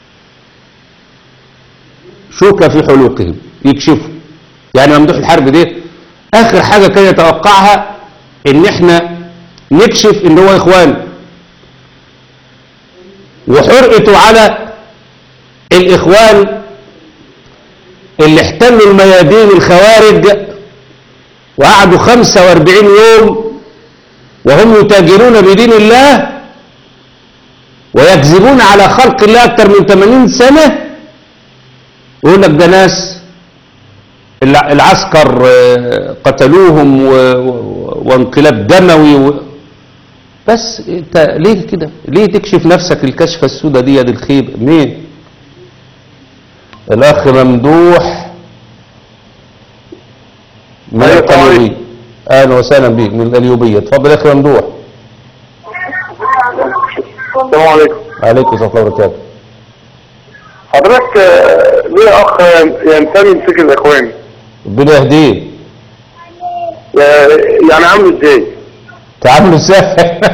شوكة في حلوقهم يكشفوا يعني ممدوح الحرب دي اخر حاجة كان يتوقعها ان احنا نكشف ان هو اخوان وحرقته على الاخوان اللي احتلوا الميادين الخوارج وقعدوا 45 يوم وهم يتاجرون بدين الله ويكذبون على خلق الله اكثر من 80 سنة يقول لك ده ناس الع- العسكر آه، قتلوهم و- و- وانقلاب دموي و... بس انت ليه كده ليه تكشف نفسك الكشفة السوداء دي يا دي الخيبة مين الاخ ممدوح من أيوة، السلام عليكم. القليوبية اهلا وسهلا بيك من القليوبية اتفضل يا اخي ممدوح السلام عليكم عليكم ورحمة الله وبركاته حضرتك آه، ليه اخ ينتمي لفكر الاخوان ربنا يهديه آه، يعني عامل ازاي تعامله ازاي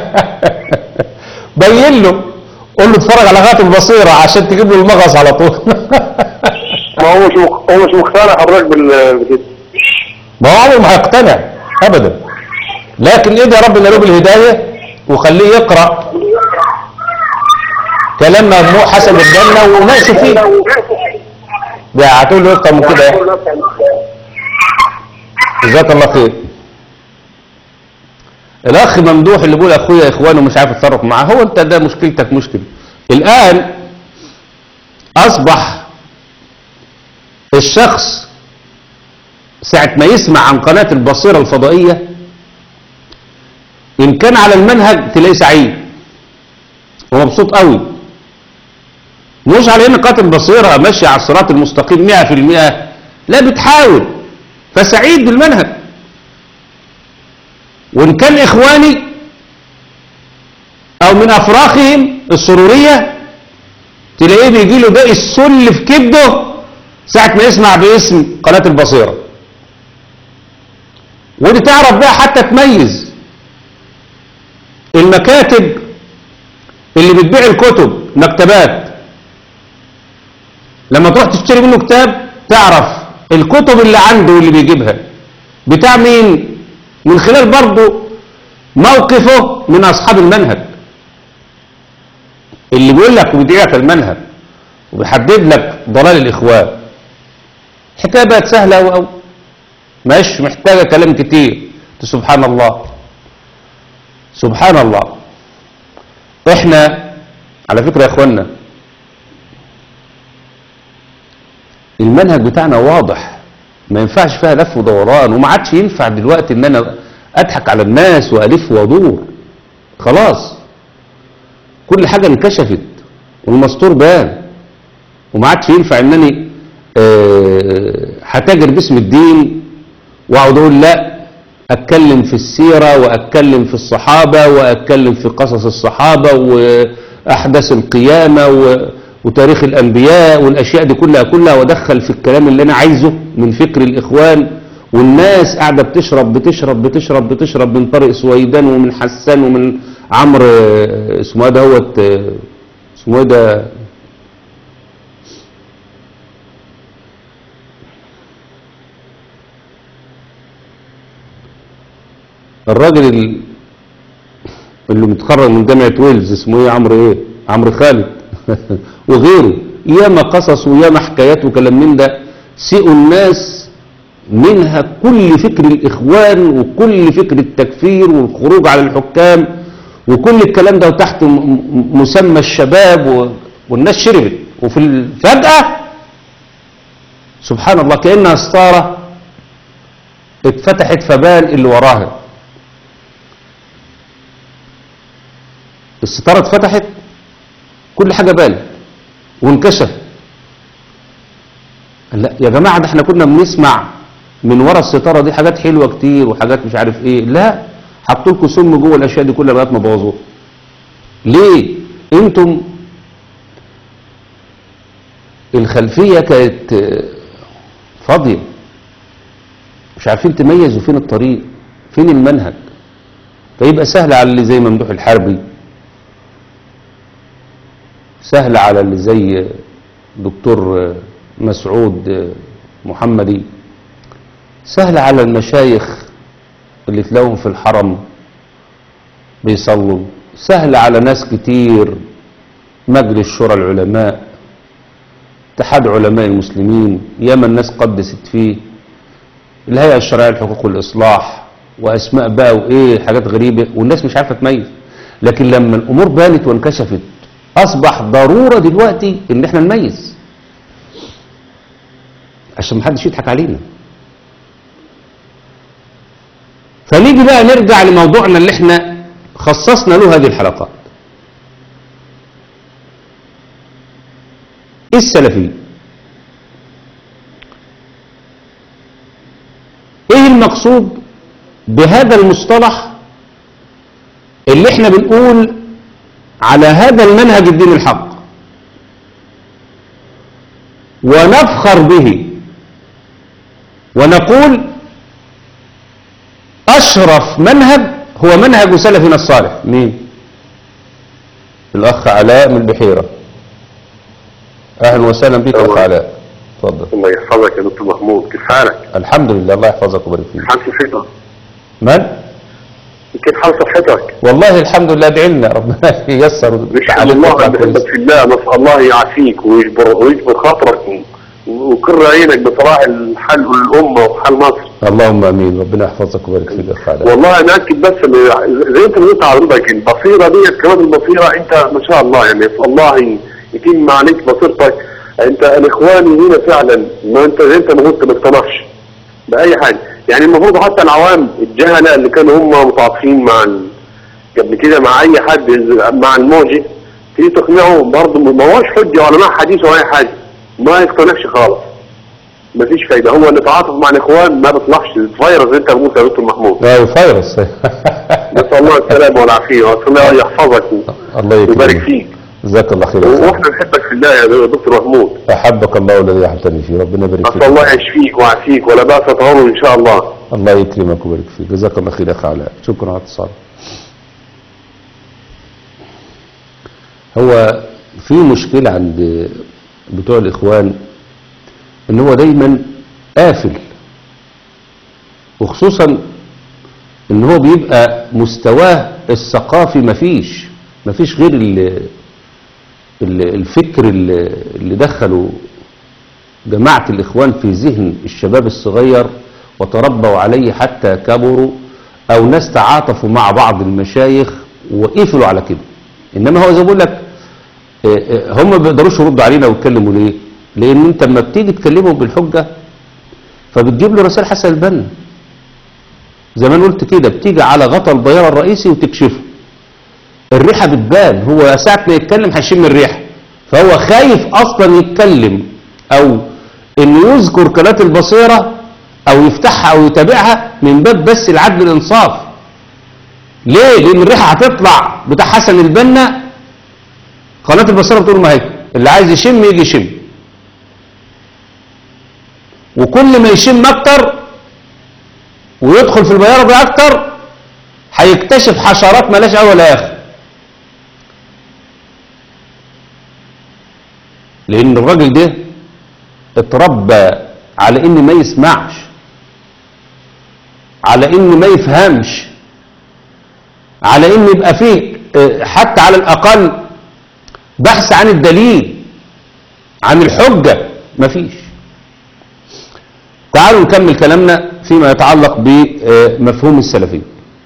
بين له قول له اتفرج على غاية البصيرة عشان تجيب له المغص على طول ما هو مش مق- هو مش مقتنع حضرتك بال- بكده ما هو عمره ما هيقتنع ابدا لكن ادعي ربنا له بالهداية وخليه يقرأ كلام مجموع حسب الجنة وناقش فيه ده هتقول له اكتر من كده يعني. جزاك الله خير الاخ ممدوح اللي بيقول اخويا اخوانه مش عارف اتصرف معاه هو انت ده مشكلتك مشكله الان اصبح الشخص ساعة ما يسمع عن قناة البصيرة الفضائية إن كان على المنهج تلاقيه سعيد ومبسوط قوي مش على إن قناة البصيرة ماشية على الصراط المستقيم 100% لا بتحاول فسعيد بالمنهج وإن كان إخواني أو من أفراخهم السرورية تلاقيه بيجي له باقي السل في كبده ساعة ما يسمع باسم قناة البصيرة ودي تعرف بقى حتى تميز المكاتب اللي بتبيع الكتب مكتبات لما تروح تشتري منه كتاب تعرف الكتب اللي عنده واللي بيجيبها بتاع مين من خلال برضه موقفه من أصحاب المنهج اللي بيقول لك وبيدعيك المنهج وبيحدد لك ضلال الإخوان الحكاية بقت سهلة أوي أوي مش محتاجة كلام كتير سبحان الله سبحان الله احنا على فكرة يا اخوانا المنهج بتاعنا واضح ما ينفعش فيها لف ودوران وما عادش ينفع دلوقتي ان انا اضحك على الناس والف وادور خلاص كل حاجة انكشفت والمستور بان وما عادش ينفع انني آه، هتاجر باسم الدين واقعد اقول لا اتكلم في السيرة واتكلم في الصحابة واتكلم في قصص الصحابة واحداث القيامة و- وتاريخ الانبياء والاشياء دي كلها كلها وادخل في الكلام اللي انا عايزه من فكر الاخوان والناس قاعدة بتشرب بتشرب بتشرب بتشرب من طارق سويدان ومن حسان ومن عمرو آه، اسمه ايه دهوت آه، اسمه ايه ده الراجل ال- اللي متخرج من جامعة ويلز اسمه ايه عمرو ايه عمرو خالد وغيره ياما قصص وياما حكايات وكلام من ده سئوا الناس منها كل فكر الإخوان وكل فكر التكفير والخروج على الحكام وكل الكلام ده تحت م- م- مسمى الشباب و- والناس شربت وفي الفجأة سبحان الله كأنها ستارة اتفتحت فبان اللي وراها الستارة اتفتحت كل حاجة بانت وانكشف لا يا جماعة ده احنا كنا بنسمع من ورا الستارة دي حاجات حلوة كتير وحاجات مش عارف ايه لا حطوا لكم سم جوه الاشياء دي كلها لغايه ما بوظوها ليه انتم الخلفية كانت آه، فاضية مش عارفين تميزوا فين الطريق فين المنهج فيبقى سهل على اللي زي ممدوح الحربي سهل على اللي زي دكتور مسعود محمدي سهل على المشايخ اللي تلاقوهم في الحرم بيصلوا سهل على ناس كتير مجلس شورى العلماء اتحاد علماء المسلمين ياما الناس قدست فيه الهيئة الشرعية للحقوق والإصلاح وأسماء بقى وإيه حاجات غريبة والناس مش عارفة تميز لكن لما الأمور بانت وانكشفت أصبح ضرورة دلوقتي إن إحنا نميز عشان محدش يضحك علينا فنيجي بقى نرجع لموضوعنا اللي احنا خصصنا له هذه الحلقات ايه السلفي ايه المقصود بهذا المصطلح اللي احنا بنقول على هذا المنهج الدين الحق ونفخر به ونقول أشرف منهج هو منهج سلفنا الصالح مين الأخ علاء من البحيرة أهلا وسهلا بك أخ علاء تفضل الله يحفظك يا دكتور محمود كيف حالك؟ الحمد لله الله يحفظك ويبارك فيك حال صحتك؟ من كيف حال صحتك؟ والله الحمد لله ادعي لنا ربنا ييسر نشهد الله وتطلع أن كويس. بحبك في الله نسأل الله يعافيك ويجبر ويجبر خاطرك وكر عينك بصلاح الحل الأمة وحل مصر اللهم امين ربنا يحفظك ويبارك فيك يا اخ علاء والله أنا أكد بس إن زي أنت ما قلت حضرتك البصيرة ديت كمان البصيرة أنت ما شاء الله يعني نسأل الله يتم عليك بصيرتك أنت الإخوان هنا فعلا ما أنت زي أنت ما قلت ما اقتنعش بأي حاجة يعني المفروض حتى العوام الجهلة اللي كانوا هم متعاطفين مع ال... قبل كده مع أي حد مع الموجة تيجي تقنعه برضه ما هوش حجة ولا مع حديث ولا أي حاجة ما يقتنعش خالص مفيش فايدة هو اللي تعاطف مع الإخوان ما بيطلعش الفيروس زي أنت بتقول يا دكتور محمود ايوه فيروس نسأل الله السلامة والعافية وأسأل الله يحفظك الله ويبارك يكرمك فيك جزاك الله خير يا أخ واحنا نحبك في الله يا دكتور محمود احبك الله والذي احبتني فيه ربنا يبارك فيك نسأل الله يشفيك ويعافيك ولا بأس تهون إن شاء الله الله يكرمك ويبارك فيك جزاك الله خير يا اخ علاء شكرا على الاتصال هو في مشكلة عند بتوع الاخوان ان هو دايما قافل وخصوصا ان هو بيبقى مستواه الثقافي مفيش مفيش غير ال- ال- الفكر اللي اللي دخله جماعة الإخوان في ذهن الشباب الصغير وتربوا عليه حتى كبروا أو ناس تعاطفوا مع بعض المشايخ وقفلوا على كده إنما هو زي ما بقول لك آه، آه، هم ما بيقدروش يردوا علينا ويتكلموا ليه؟ لأن أنت لما بتيجي تكلمهم بالحجة فبتجيب له رسائل حسن البنا زي ما أنا قلت كده بتيجي على غطا البيار الرئيسي وتكشفه الريحة بتبان هو ساعة ما يتكلم هيشم الريحة فهو خايف أصلا يتكلم أو إنه يذكر قناة البصيرة أو يفتحها أو يتابعها من باب بس العدل الإنصاف ليه؟ لأن الريحة هتطلع بتاع حسن البنا قناة البصيرة بتقول ما هي اللي عايز يشم يجي يشم وكل ما يشم أكتر ويدخل في البيارة دي أكتر هيكتشف حشرات ملاش أول ولا آخر لأن الراجل ده اتربى على إن ما يسمعش على إن ما يفهمش على إن يبقى فيه اه، حتى على الأقل بحث عن الدليل عن الحجة مفيش تعالوا نكمل كلامنا فيما يتعلق بمفهوم السلفية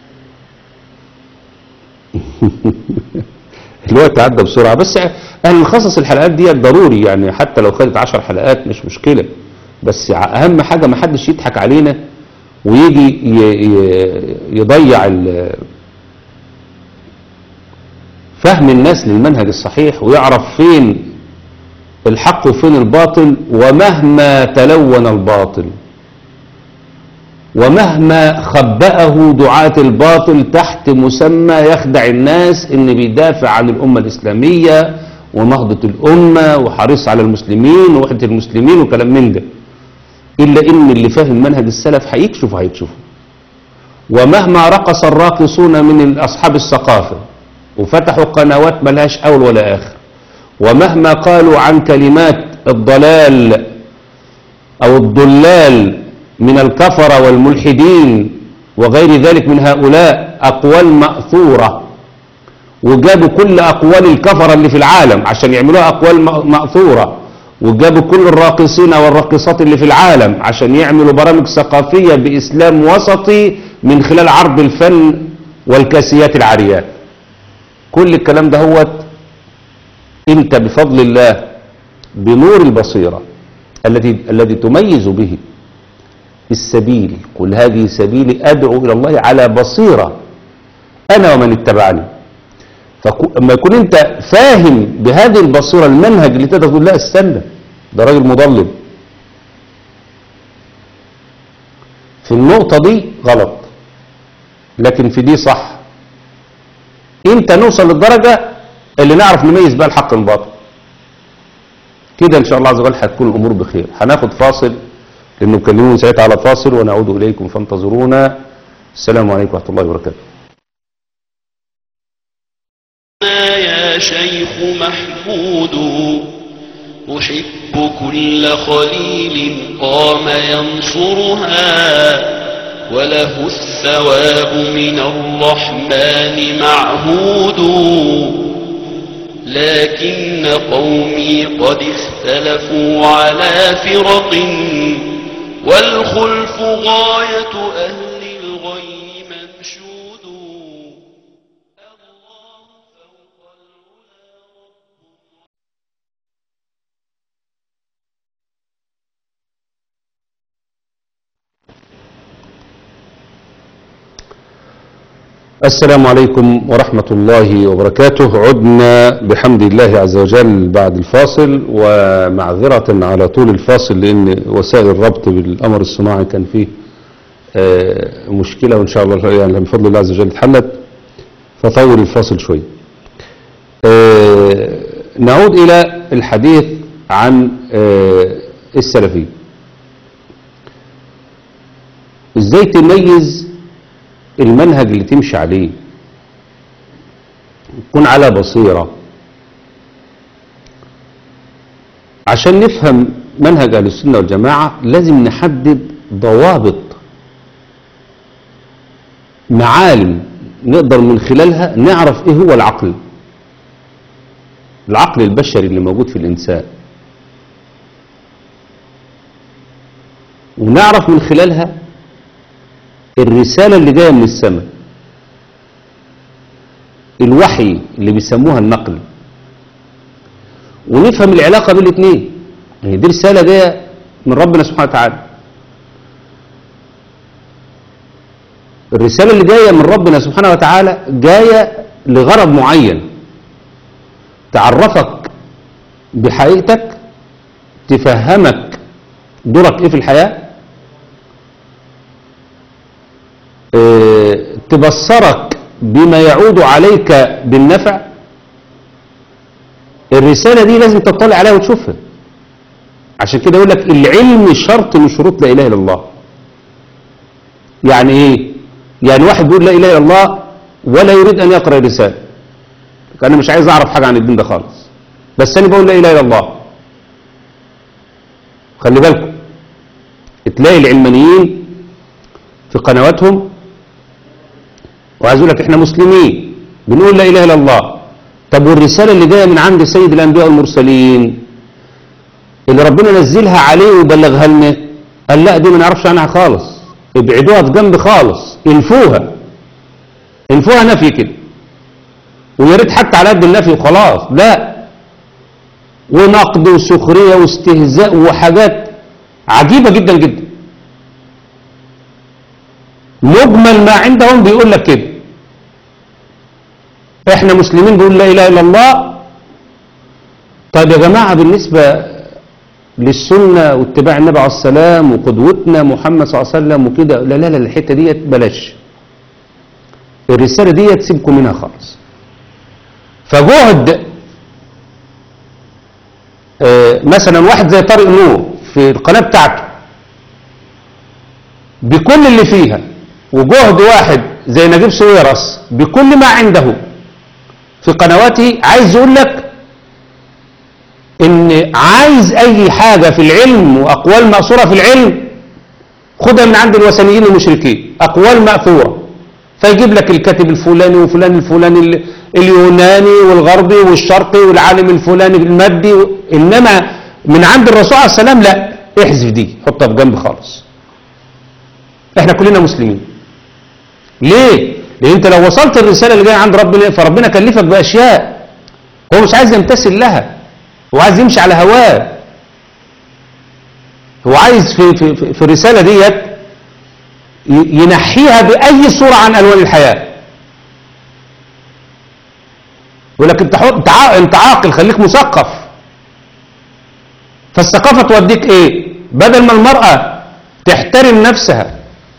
الوقت عدى بسرعة بس احنا نخصص الحلقات دي ضروري يعني حتى لو خدت عشر حلقات مش مشكلة بس اهم حاجة ما حدش يضحك علينا ويجي ي- ي- يضيع ال- فهم الناس للمنهج الصحيح ويعرف فين الحق وفين الباطل ومهما تلون الباطل ومهما خبأه دعاة الباطل تحت مسمى يخدع الناس ان بيدافع عن الأمة الإسلامية ونهضة الأمة وحريص على المسلمين ووحدة المسلمين وكلام من ده إلا إن اللي فاهم منهج السلف هيكشف هيكشفه ومهما رقص الراقصون من أصحاب الثقافة وفتحوا قنوات ملهاش أول ولا آخر ومهما قالوا عن كلمات الضلال أو الضلال من الكفرة والملحدين وغير ذلك من هؤلاء أقوال مأثورة وجابوا كل أقوال الكفرة اللي في العالم عشان يعملوها أقوال م- مأثورة وجابوا كل الراقصين والراقصات اللي في العالم عشان يعملوا برامج ثقافية بإسلام وسطي من خلال عرض الفن والكاسيات العاريات كل الكلام ده هو انت بفضل الله بنور البصيرة الذي الذي تميز به السبيل قل هذه سبيلي أدعو إلى الله على بصيرة أنا ومن اتبعني فلما يكون أنت فاهم بهذه البصيرة المنهج اللي تقدر تقول لا استنى ده راجل مضلل في النقطة دي غلط لكن في دي صح انت نوصل للدرجة اللي نعرف نميز بقى الحق من الباطل كده ان شاء الله عز وجل هتكون الامور بخير هناخد فاصل لانه مكلمون ساعتها على فاصل ونعود اليكم فانتظرونا السلام عليكم ورحمه الله وبركاته يا شيخ محمود أحب كل خليل قام ينصرها وله الثواب من الرحمن معهود لكن قومي قد اختلفوا على فرق والخلف غاية أهل الغي منشود الله فوق العلا رب السلام عليكم ورحمة الله وبركاته عدنا بحمد الله عز وجل بعد الفاصل ومعذرة على طول الفاصل لأن وسائل الربط بالأمر الصناعي كان فيه آه، مشكلة وإن شاء الله يعني بفضل الله عز وجل اتحلت فطول الفاصل شوي آه، نعود إلى الحديث عن آه، السلفي ازاي تميز المنهج اللي تمشي عليه تكون على بصيرة عشان نفهم منهج أهل السنة والجماعة لازم نحدد ضوابط معالم نقدر من خلالها نعرف ايه هو العقل العقل البشري اللي موجود في الإنسان ونعرف من خلالها الرسالة اللي جاية من السماء الوحي اللي بيسموها النقل ونفهم العلاقة بين الاثنين يعني دي رسالة جاية من ربنا سبحانه وتعالى الرسالة اللي جاية من ربنا سبحانه وتعالى جاية لغرض معين تعرفك بحقيقتك تفهمك دورك ايه في الحياة اه تبصرك بما يعود عليك بالنفع الرسالة دي لازم تطلع عليها وتشوفها عشان كده يقول لك العلم شرط من شروط لا إله إلا الله يعني ايه يعني واحد بيقول لا إله إلا الله ولا يريد أن يقرأ الرسالة أنا مش عايز أعرف حاجة عن الدين ده خالص بس أنا بقول لا إله إلا الله خلي بالكم تلاقي العلمانيين في قنواتهم وعايز يقول لك احنا مسلمين بنقول لا اله الا الله طب والرساله اللي جايه من عند سيد الانبياء والمرسلين اللي ربنا نزلها عليه وبلغها لنا قال لا دي ما نعرفش عنها خالص ابعدوها في جنب خالص انفوها انفوها نفي كده ويا ريت حتى على قد النفي وخلاص لا ونقد وسخريه واستهزاء وحاجات عجيبه جدا جدا مجمل ما عندهم بيقول لك كده احنا مسلمين بيقول لا اله الا الله طيب يا جماعه بالنسبه للسنه واتباع النبي عليه السلام وقدوتنا محمد صلى الله عليه وسلم وكده لا لا لا الحته ديت بلاش الرساله ديت سيبكم منها خالص فجهد آه مثلا واحد زي طارق نور في القناه بتاعته بكل اللي فيها وجهد واحد زي نجيب سويرس بكل ما عنده في قنواته عايز يقول لك ان عايز اي حاجة في العلم واقوال مأثورة في العلم خدها من عند الوثنيين المشركين اقوال مأثورة فيجيب لك الكاتب الفلاني وفلان الفلاني ال- اليوناني والغربي والشرقي والعالم الفلاني المادي و- انما من عند الرسول عليه السلام لا احذف دي حطها في جنب خالص احنا كلنا مسلمين ليه لان انت لو وصلت الرسالة اللي جاية عند ربنا فربنا كلفك باشياء هو مش عايز يمتثل لها هو عايز يمشي على هواه هو عايز في, في, في, في الرسالة ديت ي- ينحيها بأي صورة عن ألوان الحياة يقول لك انت حر- انت عا- انت عاقل خليك مثقف فالثقافة توديك ايه بدل ما المرأة تحترم نفسها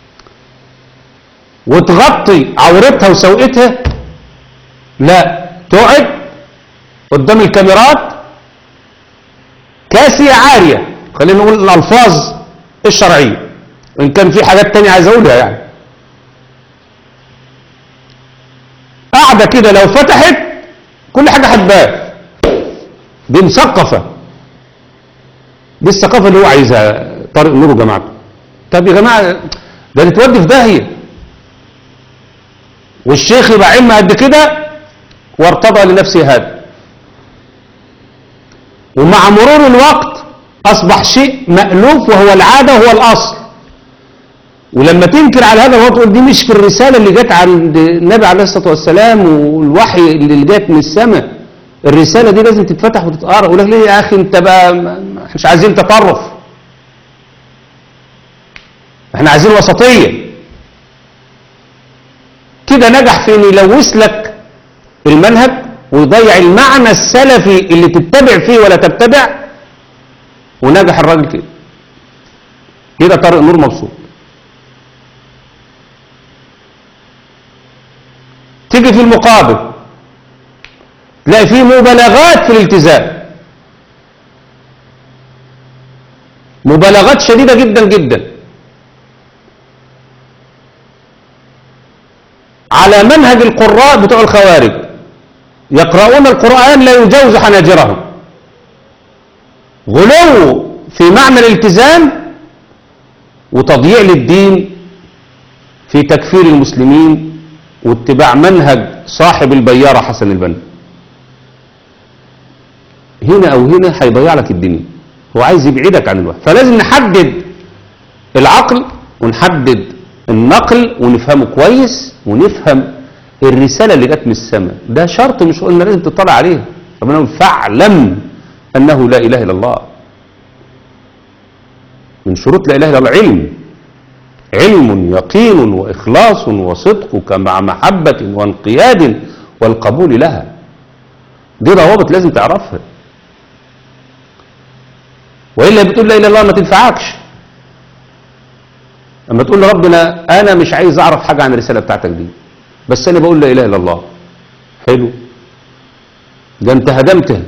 وتغطي عورتها وسوءتها لا تقعد قدام الكاميرات كاسية عارية خلينا نقول الألفاظ الشرعية وإن كان في حاجات تانية عايز أقولها يعني قاعدة كده لو فتحت كل حاجة هتبان دي مثقفة دي الثقافة اللي هو عايزها طارق نور وجماعته طب يا جماعة ده اللي تودي في داهية والشيخ يبقى علم قد كده وارتضى لنفسه هذا ومع مرور الوقت أصبح شيء مألوف وهو العادة وهو الأصل ولما تنكر على هذا الوقت تقول دي مش في الرسالة اللي جت عند النبي عليه الصلاة والسلام والوحي اللي جت من السماء الرسالة دي لازم تتفتح وتتقرأ يقول لك ليه يا أخي أنت بقى ما- مش عايزين تطرف احنا عايزين وسطية كده نجح في ان يلوث لك المنهج ويضيع المعنى السلفي اللي تتبع فيه ولا تتبع ونجح الراجل كده كده طارق نور مبسوط تيجي في المقابل تلاقي فيه مبالغات في الالتزام مبالغات شديدة جدا جدا على منهج القراء بتوع الخوارج يقرؤون القرآن لا يجوز حناجرهم غلو في معنى الالتزام وتضييع للدين في تكفير المسلمين واتباع منهج صاحب البيارة حسن البنا هنا او هنا هيضيع لك الدنيا هو عايز يبعدك عن الوحي فلازم نحدد العقل ونحدد النقل ونفهمه كويس ونفهم الرسالة اللي جت من السماء ده شرط مش قلنا لازم تطلع عليه ربنا يقول فاعلم أنه لا إله إلا الله من شروط لا إله إلا الله علم علم يقين وإخلاص وصدقك مع محبة وانقياد والقبول لها دي ضوابط لازم تعرفها وإلا بتقول لا إله إلا الله ما تنفعكش اما تقول لربنا انا مش عايز اعرف حاجة عن الرسالة بتاعتك دي بس انا بقول لا اله الا الله حلو ده انت هدمتها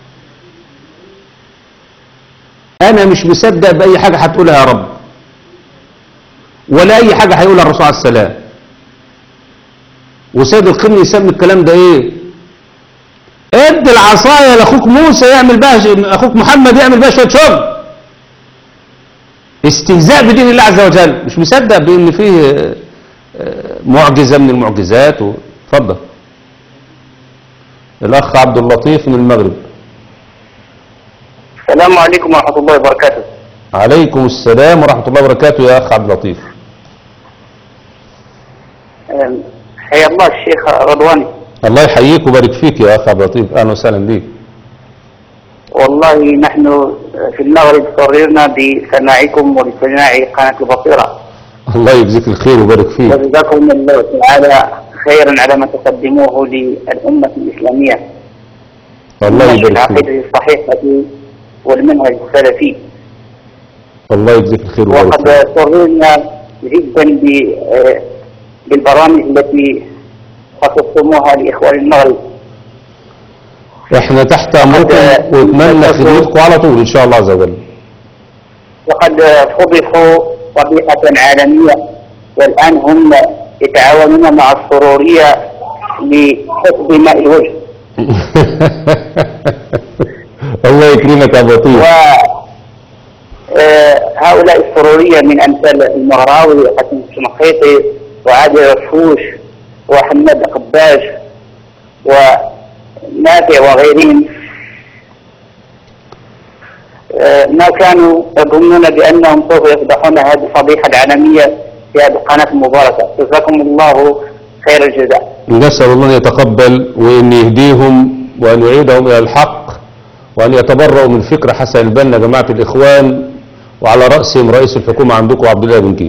انا مش مصدق باي حاجة هتقولها يا رب ولا اي حاجة هيقولها الرسول عليه السلام وسيد القرن يسمي الكلام ده ايه ادي العصاية لاخوك موسى يعمل بها ش- اخوك محمد يعمل بها شوية شغل استهزاء بدين الله عز وجل مش مصدق بان فيه آه، آه، معجزة من المعجزات و- اتفضل الاخ عبد اللطيف من المغرب السلام عليكم ورحمة الله وبركاته عليكم السلام ورحمة الله وبركاته يا اخ عبد اللطيف أم، حيا الله الشيخ رضواني الله يحييك ويبارك فيك يا اخ عبد اللطيف اهلا وسهلا بيك والله نحن في المغرب سررنا بسماعكم وبسماع قناة البصيرة الله يجزيك الخير ويبارك فيك وجزاكم الله تعالى خيرا على ما تقدموه للأمة الإسلامية الله من يبارك العقيدة فيك الصحيحة والمنهج السلفي الله يجزيك الخير ويبارك وقد فيك سررنا جدا ب- آه، بالبرامج التي خصصتموها لإخوان المغرب احنا تحت امركم وقد- واتمنى خدمتكم على طول ان شاء الله عز وجل وقد فضحوا فضيحة عالمية والآن هم يتعاونون مع السرورية لحفظ ماء الوجه الله يكرمك يا أبو لطيف وهؤلاء السرورية من أمثال المغراوي وحسن الشنقيطي وعادل رفوش وحماد قباش ونافع وغيرهم آه، ما كانوا يظنون بأنهم سوف يفضحون هذه الفضيحة العالمية في هذه القناة المباركة جزاكم الله خير الجزاء نسأل الله أن يتقبل وأن يهديهم وأن يعيدهم إلى الحق وأن يتبرؤوا من فكر حسن البنا جماعة الإخوان وعلى رأسهم رئيس الحكومة عندكم عبد الله بن كير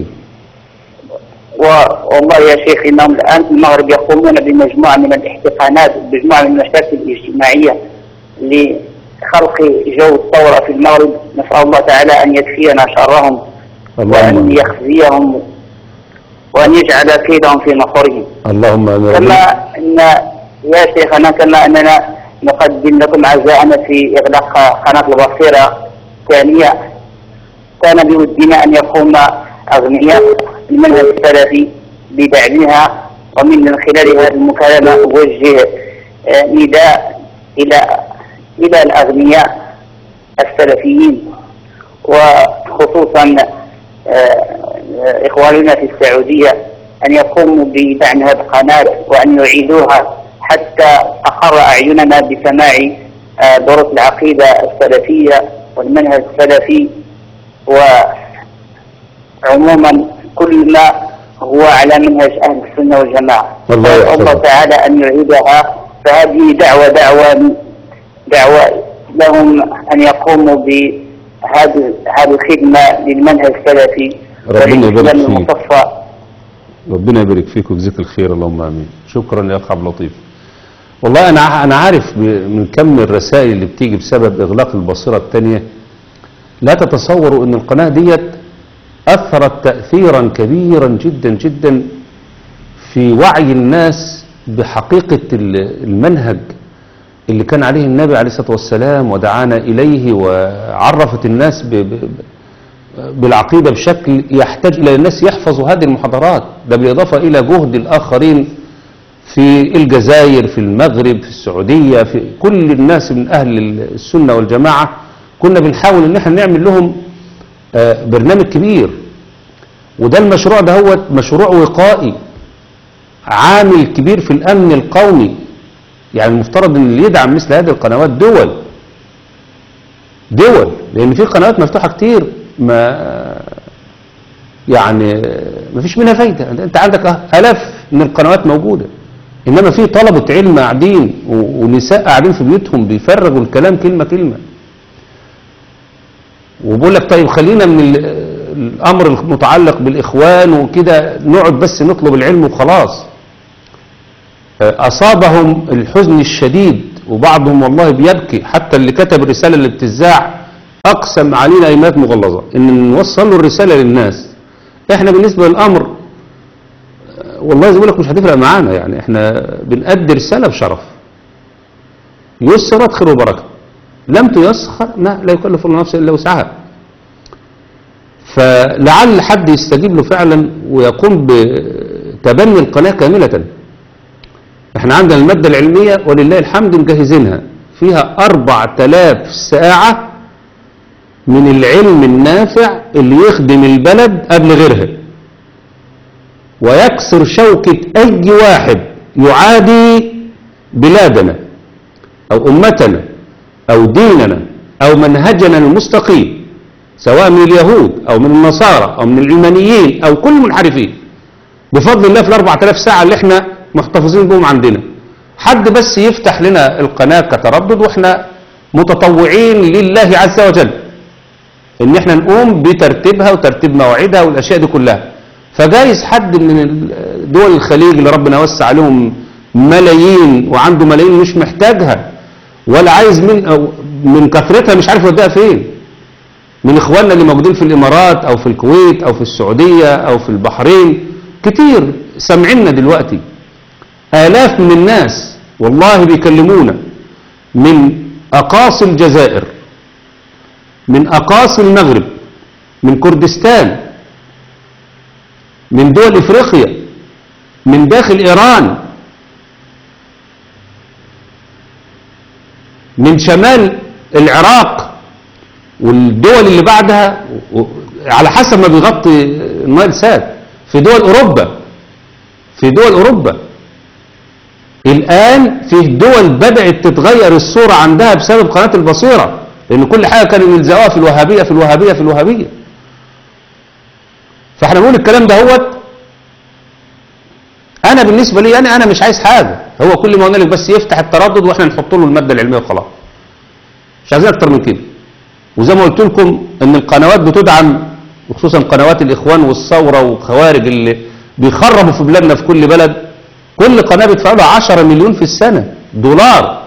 و- والله يا شيخ انهم الان في المغرب يقومون بمجموعه من الاحتقانات بمجموعه من المشاكل الاجتماعيه لخلق جو الثوره في المغرب نسال الله تعالى ان يكفينا شرهم اللهم وان آمين. يخزيهم وان يجعل كيدهم في نحورهم اللهم آمين كما ان يا شيخنا كما اننا نقدم لكم عزاءنا في اغلاق قناه البصيره ثانيه كان بودنا ان يقوم اغنياء المنهج السلفي بدعمها ومن من خلال هذه المكالمه اوجه آه، نداء الى الى الاغنياء السلفيين وخصوصا آه، آه، اخواننا في السعوديه ان يقوموا بدعم هذه القناه وان يعيدوها حتى اقر اعيننا بسماع آه، دروس العقيده السلفيه والمنهج السلفي وعموما كل ما هو على منهج اهل السنه والجماعه الله نسأل يحفظك. الله تعالى ان يعيدها فهذه دعوه دعوه دعوه لهم ان يقوموا بهذه هذه الخدمه للمنهج السلفي ربنا يبارك وللإسلام فيك. المصفى ربنا يبارك فيك ويجزيك الخير اللهم امين شكرا يا اخ عبد اللطيف والله انا ع- انا عارف ب- من كم الرسائل اللي بتيجي بسبب اغلاق البصيره الثانيه لا تتصوروا ان القناه ديت اثرت تاثيرا كبيرا جدا جدا في وعي الناس بحقيقه ال- المنهج اللي كان عليه النبي عليه الصلاه والسلام ودعانا اليه وعرفت الناس ب ب بالعقيدة بشكل يحتاج إلى الناس يحفظوا هذه المحاضرات ده بالإضافة إلى جهد الآخرين في الجزائر في المغرب في السعودية في كل الناس من أهل السنة والجماعة كنا بنحاول إن احنا نعمل لهم آه، برنامج كبير وده المشروع ده هو مشروع وقائي عامل كبير في الأمن القومي يعني المفترض ان اللي يدعم مثل هذه القنوات دول دول لان في قنوات مفتوحه كتير ما يعني ما فيش منها فايده انت عندك الاف من القنوات موجوده انما في طلبه علم قاعدين و- ونساء قاعدين في بيوتهم بيفرغوا الكلام كلمه كلمه وبقول لك طيب خلينا من ال- الامر المتعلق بالاخوان وكده نقعد بس نطلب العلم وخلاص أصابهم الحزن الشديد وبعضهم والله بيبكي حتى اللي كتب الرسالة اللي بتذاع أقسم علينا أيمات مغلظة إن نوصل له الرسالة للناس إحنا بالنسبة للأمر آه، والله زي ما بقول لك مش هتفرق معانا يعني إحنا بنأدي رسالة بشرف يسرت خير وبركة لم تيسر ما لا يكلف الله نفسا إلا وسعها فلعل حد يستجيب له فعلا ويقوم بتبني القناة كاملة احنا عندنا المادة العلمية ولله الحمد مجهزينها فيها أربع تلاف ساعة من العلم النافع اللي يخدم البلد قبل غيرها ويكسر شوكة أي واحد يعادي بلادنا أو أمتنا أو ديننا أو منهجنا المستقيم سواء من اليهود أو من النصارى أو من العلمانيين أو كل المنحرفين بفضل الله في الأربع تلاف ساعة اللي احنا محتفظين بهم عندنا حد بس يفتح لنا القناة كتردد واحنا متطوعين لله عز وجل ان احنا نقوم بترتيبها وترتيب مواعيدها والاشياء دي كلها فجايز حد من دول الخليج اللي ربنا وسع عليهم ملايين وعنده ملايين مش محتاجها ولا عايز من أو من كثرتها مش عارف يوديها فين من اخواننا اللي موجودين في الامارات او في الكويت او في السعودية او في البحرين كتير سامعيننا دلوقتي آلاف من الناس والله بيكلمونا من أقاصي الجزائر من أقاصي المغرب من كردستان من دول افريقيا من داخل ايران من شمال العراق والدول اللي بعدها و- على حسب ما بيغطي النايل سات في دول اوروبا في دول اوروبا الان في دول بدات تتغير الصوره عندها بسبب قناه البصيره لان كل حاجه كانوا يلزقوها في الوهابيه في الوهابيه في الوهابيه فاحنا بنقول الكلام ده هو انا بالنسبه لي انا انا مش عايز حاجه هو كل ما هنالك بس يفتح التردد واحنا نحط له الماده العلميه وخلاص مش عايزين اكتر من كده وزي ما قلت لكم ان القنوات بتدعم وخصوصا قنوات الاخوان والثوره وخوارج اللي بيخربوا في بلادنا في كل بلد كل قناه بيدفعوا لها 10 مليون في السنه دولار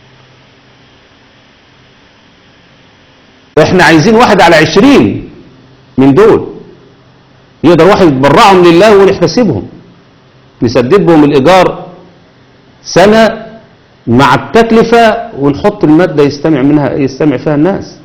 احنا عايزين واحد على 20 من دول يقدر واحد يتبرعهم لله ونحتسبهم نسدد بهم الايجار سنه مع التكلفه ونحط الماده يستمع منها يستمع فيها الناس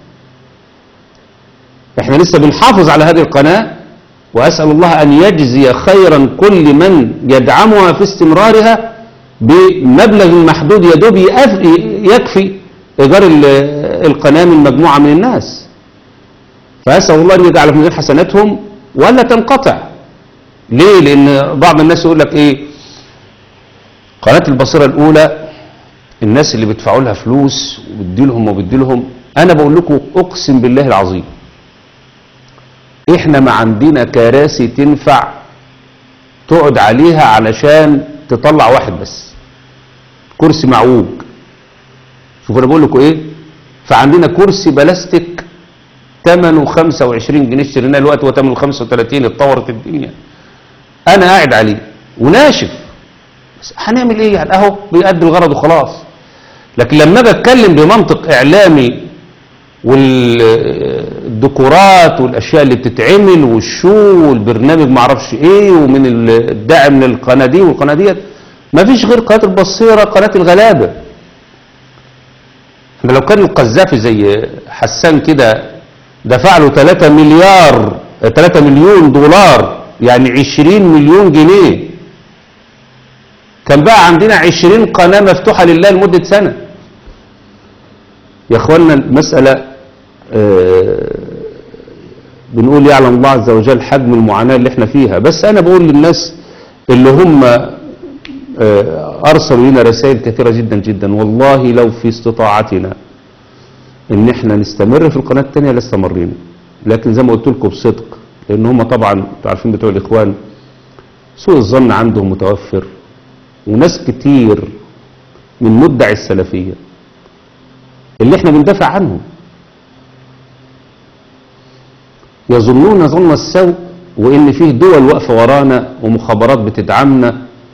احنا لسه بنحافظ على هذه القناة وأسأل الله أن يجزي خيرا كل من يدعمها في استمرارها بمبلغ محدود يدوب يأف- يكفي إيجار ال- القناة من مجموعة من الناس فأسأل الله أن يجعل في ميزان حسناتهم ولا تنقطع ليه لأن بعض الناس يقول لك إيه قناة البصيرة الأولى الناس اللي بيدفعوا لها فلوس وبدي لهم وبدي لهم أنا بقول لكم أقسم بالله العظيم احنا ما عندنا كراسي تنفع تقعد عليها علشان تطلع واحد بس كرسي معوج شوفوا انا بقول لكم ايه فعندنا كرسي بلاستيك ثمنه 25 جنيه اشتريناه الوقت هو ثمنه 35 اتطورت الدنيا انا قاعد عليه وناشف بس هنعمل ايه يعني اهو بيأدي الغرض وخلاص لكن لما بتكلم بمنطق اعلامي والديكورات والاشياء اللي بتتعمل والشو والبرنامج معرفش ايه ومن الداعم للقناه دي والقناه ديت مفيش غير قناه البصيره قناه الغلابه احنا لو كان القذافي زي حسان كده دفع له 3 مليار 3 مليون دولار يعني 20 مليون جنيه كان بقى عندنا 20 قناه مفتوحه لله لمده سنه يا اخوانا المسألة آه، بنقول يعلم الله عز وجل حجم المعاناة اللي احنا فيها بس انا بقول للناس اللي هم آه، ارسلوا لنا رسائل كثيرة جدا جدا والله لو في استطاعتنا ان احنا نستمر في القناة التانية لاستمرينا لكن زي ما قلت لكم بصدق لان هم طبعا انتوا عارفين بتوع الاخوان سوء الظن عندهم متوفر وناس كتير من مدعي السلفيه اللي احنا بندافع عنهم يظنون ظن السوء وان فيه دول واقفه ورانا ومخابرات بتدعمنا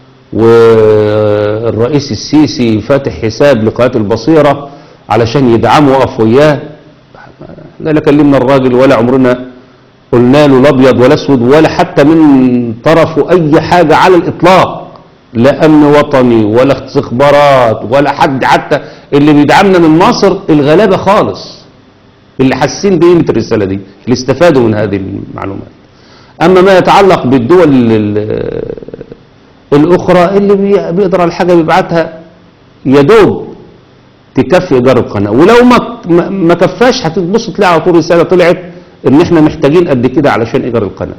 والرئيس السيسي فاتح حساب لقناه البصيره علشان يدعمه وقف وياه لا لا كلمنا الراجل ولا عمرنا قلنا له لا ابيض ولا اسود ولا حتى من طرفه اي حاجه على الاطلاق لا امن وطني ولا استخبارات ولا حد حتى اللي بيدعمنا من مصر الغلابه خالص اللي حاسين بقيمه الرساله دي اللي استفادوا من هذه المعلومات اما ما يتعلق بالدول ال- الاخرى اللي بي- بيقدر على حاجه بيبعتها يدوب تكفي ايجار القناه ولو ما ما- ما كفاش هتبص تلاقي على طول رساله طلعت ان احنا محتاجين قد كده علشان ايجار القناه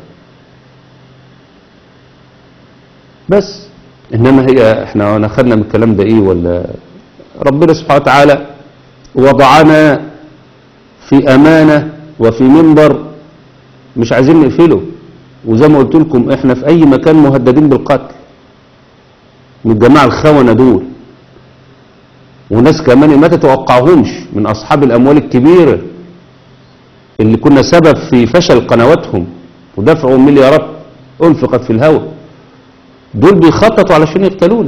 بس انما هي احنا انا خدنا من الكلام ده ايه ولا ربنا سبحانه وتعالى وضعنا في امانه وفي منبر مش عايزين نقفله وزي ما قلت لكم احنا في اي مكان مهددين بالقتل من الجماعه الخونه دول وناس كمان ما تتوقعهمش من اصحاب الاموال الكبيره اللي كنا سبب في فشل قنواتهم ودفعوا مليارات انفقت في الهواء دول بيخططوا علشان يقتلونا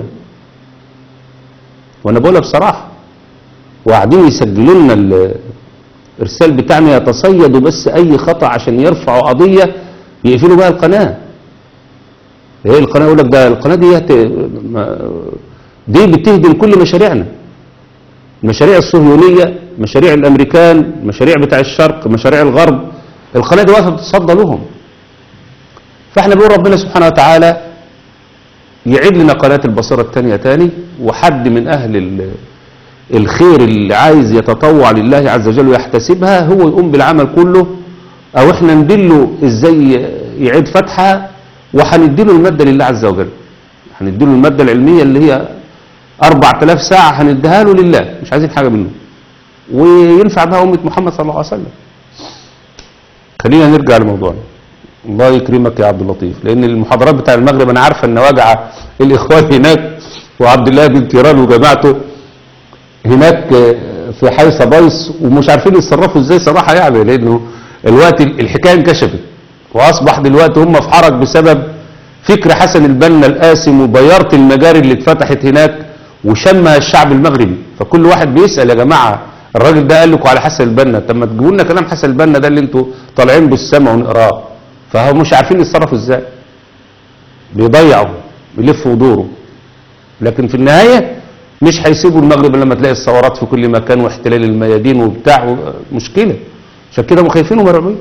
وانا بقولها بصراحه وقاعدين يسجلوا لنا ال- الارسال بتاعنا يتصيدوا بس اي خطا عشان يرفعوا قضيه يقفلوا بقى القناه هي القناه يقول لك ده القناه دي هت- ما- دي بتهدم كل مشاريعنا المشاريع الصهيونيه مشاريع الامريكان مشاريع بتاع الشرق مشاريع الغرب القناه دي واقفه بتصدى لهم فاحنا بنقول ربنا سبحانه وتعالى يعيد لنا قناة البصيرة التانية تاني وحد من أهل ال- الخير اللي عايز يتطوع لله عز وجل ويحتسبها هو يقوم بالعمل كله أو احنا ندله ازاي يعيد فتحها وهنديله المادة لله عز وجل هنديله المادة العلمية اللي هي 4000 ساعة هنديها له لله مش عايزين حاجة منه وينفع بها أمة محمد صلى الله عليه وسلم خلينا نرجع لموضوعنا الله يكرمك يا عبد اللطيف لان المحاضرات بتاع المغرب انا عارفه ان واجع الاخوان هناك وعبد الله بن تيران وجماعته هناك آه، في حي صبايس ومش عارفين يتصرفوا ازاي صراحه يعني لانه الوقت الحكايه انكشفت واصبح دلوقتي هم في حرج بسبب فكر حسن البنا القاسم وبيارة المجاري اللي اتفتحت هناك وشمها الشعب المغربي فكل واحد بيسأل يا جماعة الراجل ده قال لكم على حسن البنا طب ما تجيبوا لنا كلام حسن البنا ده اللي انتوا طالعين بالسما ونقراه فهم مش عارفين يتصرفوا ازاي بيضيعوا بيلفوا ودوروا لكن في النهاية مش هيسيبوا المغرب إلا لما تلاقي الثورات في كل مكان واحتلال الميادين وبتاع و- مشكلة عشان كده هم خايفين ومرعوبين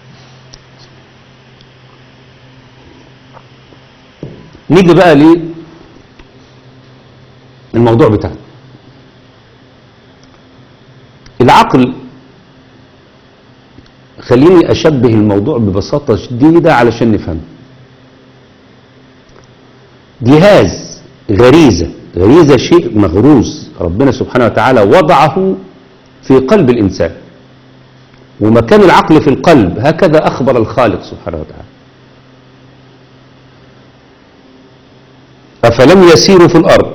نيجي بقى للموضوع بتاعنا العقل خليني أشبه الموضوع ببساطة شديدة علشان نفهم جهاز غريزة غريزة شيء مغروز ربنا سبحانه وتعالى وضعه في قلب الإنسان ومكان العقل في القلب هكذا أخبر الخالق سبحانه وتعالى أفلم يسيروا في الأرض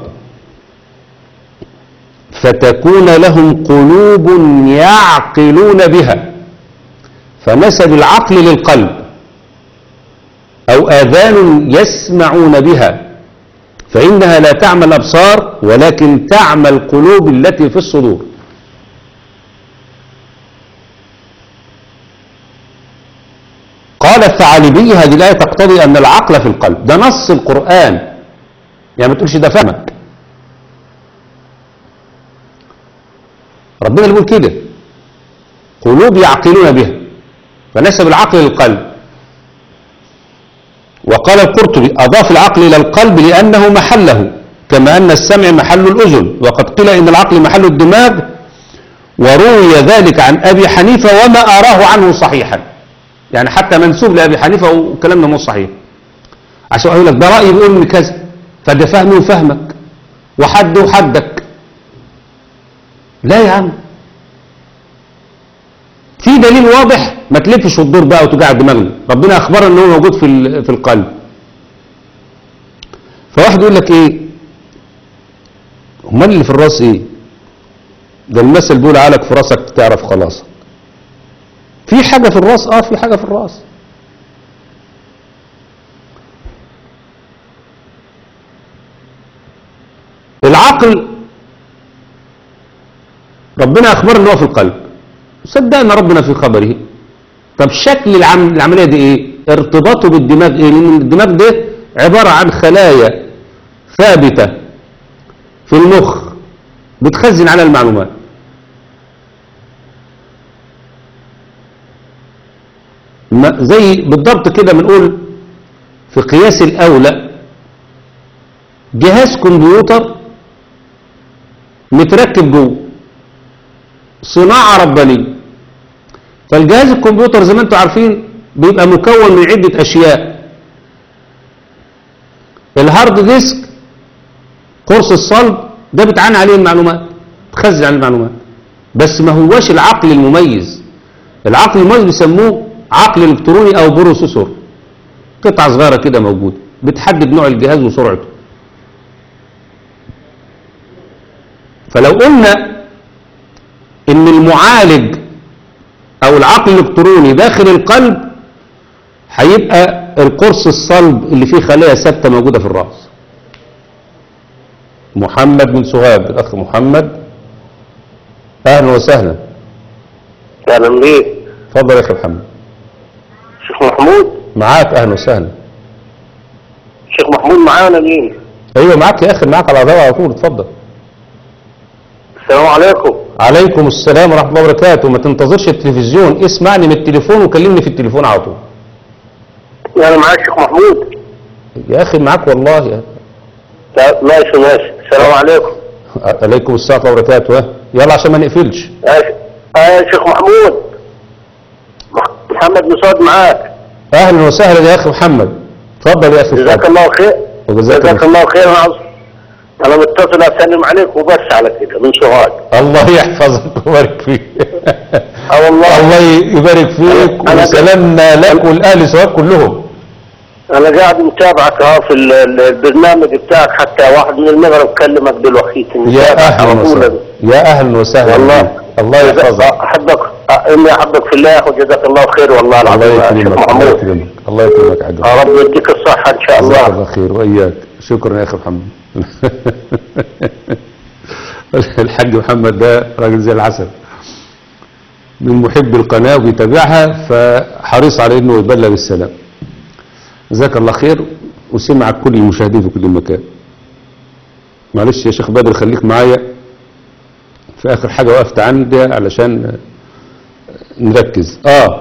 فتكون لهم قلوب يعقلون بها فنسب العقل للقلب أو آذان يسمعون بها فإنها لا تعمى الأبصار ولكن تعمى القلوب التي في الصدور قال الثعالبي هذه الآية تقتضي أن العقل في القلب ده نص القرآن يعني ما تقولش ده فهمك ربنا اللي بيقول كده قلوب يعقلون بها فنسب العقل للقلب وقال القرطبي أضاف العقل إلى القلب لأنه محله كما أن السمع محل الأذن وقد قيل إن العقل محل الدماغ وروي ذلك عن أبي حنيفة وما أراه عنه صحيحا يعني حتى منسوب لأبي حنيفة وكلامنا مو صحيح عشان أقول لك ده رأيي بيقول من كذا فده فهمي وفهمك وحد وحدك لا يا عم في دليل واضح ما تلفش وتدور بقى وتوجع دماغنا ربنا اخبرنا ان هو موجود في ال- في القلب فواحد يقول لك ايه امال اللي في الراس ايه ده المثل بيقول عقلك في راسك تعرف خلاص في حاجه في الراس اه في حاجه في الراس العقل ربنا اخبرنا ان هو في القلب صدقنا ربنا في خبره طب شكل العم... العملية دي ايه ارتباطه بالدماغ ايه لان الدماغ ده عبارة عن خلايا ثابتة في المخ بتخزن على المعلومات ما زي بالضبط كده بنقول في قياس الأولى جهاز كمبيوتر متركب جوه صناعة ربانية فالجهاز الكمبيوتر زي ما انتم عارفين بيبقى مكون من عدة أشياء الهارد ديسك قرص الصلب ده بتعان عليه المعلومات تخزن عن المعلومات بس ما هواش العقل المميز العقل المميز بيسموه عقل الكتروني او بروسيسور قطعة صغيرة كده موجودة بتحدد نوع الجهاز وسرعته فلو قلنا ان المعالج او العقل الالكتروني داخل القلب هيبقى القرص الصلب اللي فيه خلايا ثابته موجوده في الراس محمد من سوهاج الاخ محمد اهلا وسهلا اهلا بيك اتفضل يا اخي محمد شيخ محمود معاك اهلا وسهلا شيخ محمود معانا مين ايوه معاك يا اخي معاك على الهواء على طول اتفضل السلام عليكم عليكم السلام ورحمه الله وبركاته ما تنتظرش التلفزيون اسمعني من التليفون وكلمني في التليفون على طول انا معاك شيخ محمود يا اخي معاك والله يا لا، ماشي ماشي السلام عليكم عليكم السلام ورحمه الله وبركاته ها؟ يلا عشان ما نقفلش يا يا شيخ محمود مح- محمد مسعود معاك اهلا وسهلا يا اخي محمد اتفضل يا اخي جزاك اتفضل. الله خير وجزاك جزاك الله الله خير انا عاوز- انا متصل اسلم عليك وبس على كده من سوهاج الله يحفظك ويبارك فيك اه والله الله يبارك فيك أنا- وسلامنا لك والاهل سواء كلهم انا قاعد متابعك اهو في ال- ال- البرنامج بتاعك حتى واحد من المغرب كلمك دلوقتي يا متابعك اهلا على طول. وسهلا يا اهلا وسهلا والله بيك. الله يحفظك احبك اني احبك في الله وجزاك الله خير والله الله العظيم يا شيخ يكرمك الله محمود يكرمك الله يكرمك عدو يا رب يديك الصحة إن شاء جزاك الله الله خير واياك شكرا يا اخي محمد الحاج محمد ده راجل زي العسل من محب القناة وبيتابعها فحريص على انه يبلغ السلام جزاك الله خير وسمعك كل المشاهدين في كل مكان معلش يا شيخ بدر خليك معايا في اخر حاجة وقفت عندها علشان نركز اه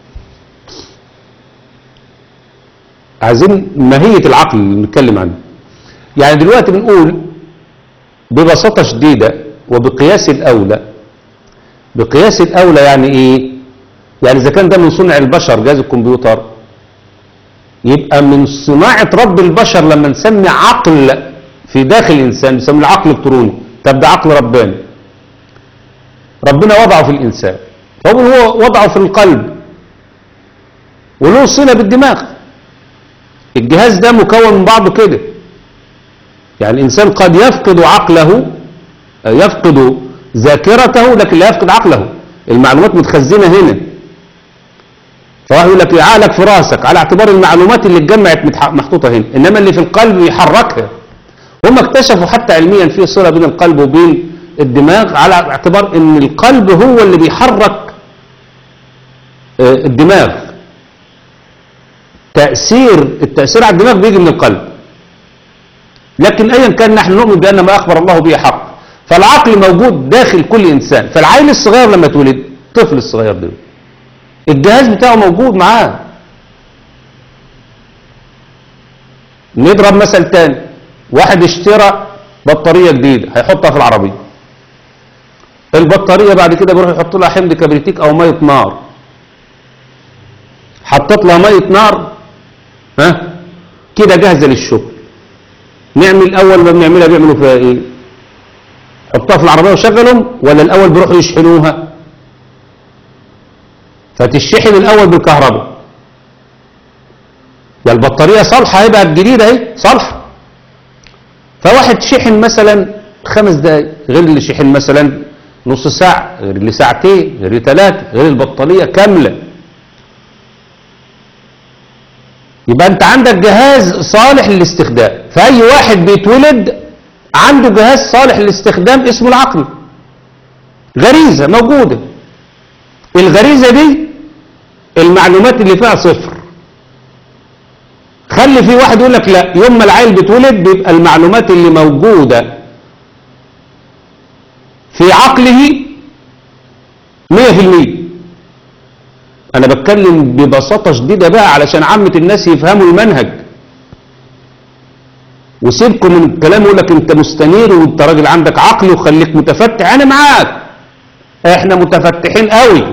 عايزين ماهية العقل اللي نتكلم عنه يعني دلوقتي بنقول ببساطة شديدة وبقياس الأولى بقياس الأولى يعني إيه يعني إذا كان ده من صنع البشر جهاز الكمبيوتر يبقى من صناعة رب البشر لما نسمي عقل في داخل الإنسان نسمي العقل الإلكتروني طب ده عقل رباني ربنا وضعه في الإنسان هو هو وضعه في القلب وله صلة بالدماغ الجهاز ده مكون من بعضه كده يعني الإنسان قد يفقد عقله آه، يفقد ذاكرته لكن لا يفقد عقله المعلومات متخزنة هنا فواحد يقول لك عقلك في راسك على اعتبار المعلومات اللي اتجمعت متح- محطوطة هنا إنما اللي في القلب يحركها هم اكتشفوا حتى علميا في صلة بين القلب وبين الدماغ على اعتبار ان القلب هو اللي بيحرك آه، الدماغ تأثير التأثير على الدماغ بيجي من القلب لكن ايا كان نحن نؤمن بان ما اخبر الله به حق فالعقل موجود داخل كل انسان فالعيل الصغير لما اتولد الطفل الصغير ده الجهاز بتاعه موجود معاه نضرب مثل تاني واحد اشترى بطارية جديدة هيحطها في العربية البطارية بعد كده بيروح يحط لها حمض كبريتيك او مية نار حطت لها مية نار ها كده جاهزة للشغل نعمل اول ما بنعملها بيعملوا فيها ايه حطها في العربية وشغلهم ولا الاول بيروحوا يشحنوها فتشحن الاول بالكهرباء يا البطارية صالحة هيبقى الجديدة اهي صالحة فواحد شحن مثلا خمس دقايق غير اللي شحن مثلا نص ساعة غير اللي ساعتين غير اللي ثلاثة غير البطارية كاملة يبقى انت عندك جهاز صالح للاستخدام فأي واحد بيتولد عنده جهاز صالح للاستخدام اسمه العقل غريزة موجودة الغريزة دي المعلومات اللي فيها صفر خلي في واحد يقول لك لا يوم ما العيل بيتولد بيبقى المعلومات اللي موجودة في عقله مية في المية أنا بتكلم ببساطة شديدة بقى علشان عامة الناس يفهموا المنهج وسيبكم من الكلام يقول لك أنت مستنير وأنت راجل عندك عقل وخليك متفتح أنا معاك إحنا متفتحين قوي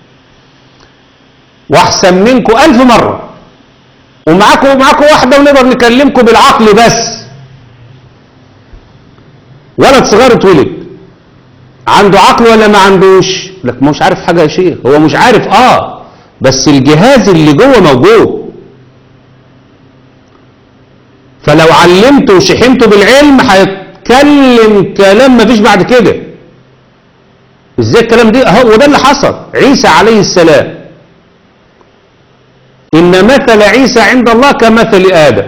وأحسن منكم ألف مرة ومعاكم ومعاكم واحدة ونقدر نكلمكم بالعقل بس ولد صغير اتولد عنده عقل ولا ما عندوش لك مش عارف حاجة يا شيخ هو مش عارف اه بس الجهاز اللي جوه موجود فلو علمته وشحنته بالعلم هيتكلم كلام مفيش بعد كده ازاي الكلام ده هو ده اللي حصل عيسى عليه السلام إن مثل عيسى عند الله كمثل آدم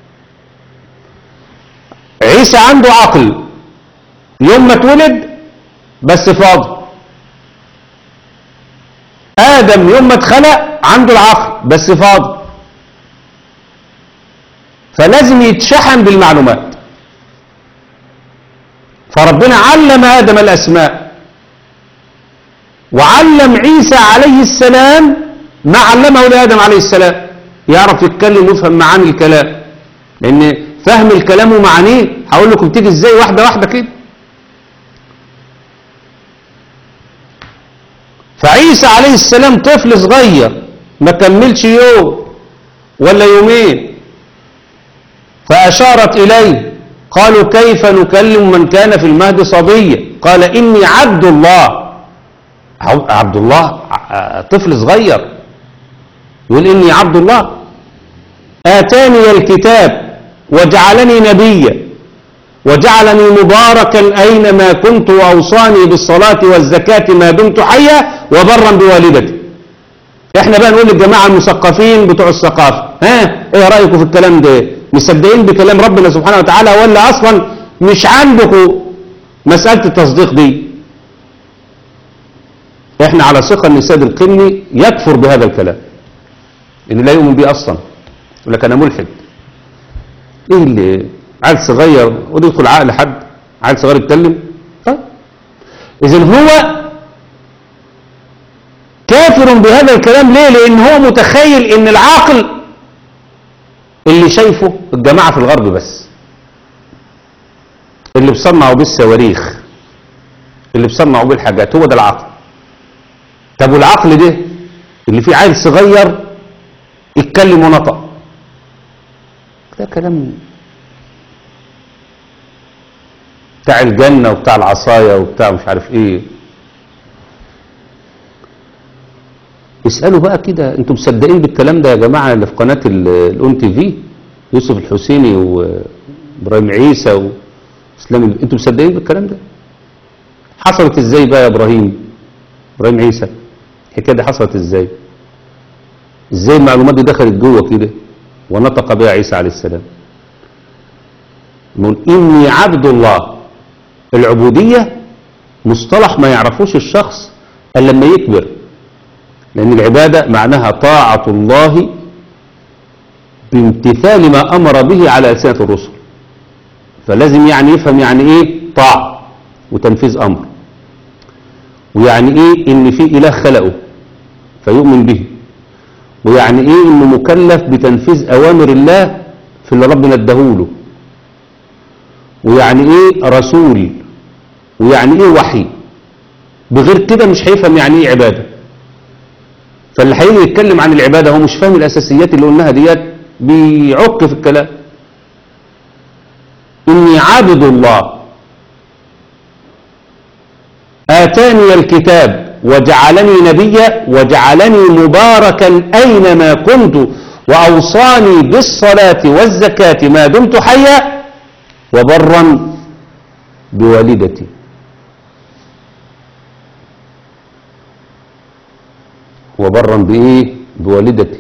عيسى عنده عقل يوم ما اتولد بس فاضي آدم يوم ما اتخلق عنده العقل بس فاضي فلازم يتشحن بالمعلومات فربنا علم آدم الأسماء وعلم عيسى عليه السلام ما علمه لآدم عليه السلام يعرف يتكلم ويفهم معاني الكلام لان فهم الكلام ومعانيه هقول لكم بتيجي ازاي واحده واحده كده فعيسى عليه السلام طفل صغير ما كملش يوم ولا يومين فأشارت إليه قالوا كيف نكلم من كان في المهد صبيا قال إني عبد الله عب- عبد الله ع- طفل صغير يقول إني عبد الله آتاني الكتاب وجعلني نبيا وجعلني مباركا أينما كنت وأوصاني بالصلاة والزكاة ما دمت حيا وبرا بوالدتي احنا بقى نقول للجماعة المثقفين بتوع الثقافة ها ايه رأيكم في الكلام ده مصدقين بكلام ربنا سبحانه وتعالى ولا اصلا مش عندكم مسألة التصديق دي احنا على ثقة ان السيد القني يكفر بهذا الكلام انه لا يؤمن به اصلا يقول لك انا ملحد ايه اللي عيل صغير ودي يدخل عقل حد عيل صغير يتكلم طيب اذا هو كافر بهذا الكلام ليه لان هو متخيل ان العاقل اللي شايفه الجماعة في الغرب بس اللي بيصنعوا بالصواريخ اللي بيصنعوا بالحاجات هو ده العقل طب والعقل ده اللي فيه عيل صغير يتكلم ونطق ده كلام بتاع الجنة وبتاع العصاية وبتاع مش عارف ايه اسألوا بقى كده انتوا مصدقين بالكلام ده يا جماعة اللي في قناة الاون تي في يوسف الحسيني وابراهيم عيسى واسلام ال- انتوا مصدقين بالكلام ده حصلت ازاي بقى يا ابراهيم ابراهيم عيسى الحكايه دي حصلت ازاي ازاي المعلومات دي دخلت جوه كده ونطق بها عيسى عليه السلام نقول اني عبد الله العبودية مصطلح ما يعرفوش الشخص الا لما يكبر لان العبادة معناها طاعة الله بامتثال ما امر به على ألسنة الرسل فلازم يعني يفهم يعني ايه طاعة وتنفيذ امر ويعني ايه ان في اله خلقه فيؤمن به ويعني ايه انه مكلف بتنفيذ اوامر الله في اللي ربنا اداهوله ويعني ايه رسول ويعني ايه وحي بغير كده مش هيفهم يعني ايه عباده فاللي هيجي يتكلم عن العباده هو مش فاهم الاساسيات اللي قلناها ديت بيعك في الكلام اني عبد الله آتاني الكتاب وجعلني نبيا وجعلني مباركا أينما كنت وأوصاني بالصلاة والزكاة ما دمت حيا وبرا بوالدتي وبرا بإيه بوالدتي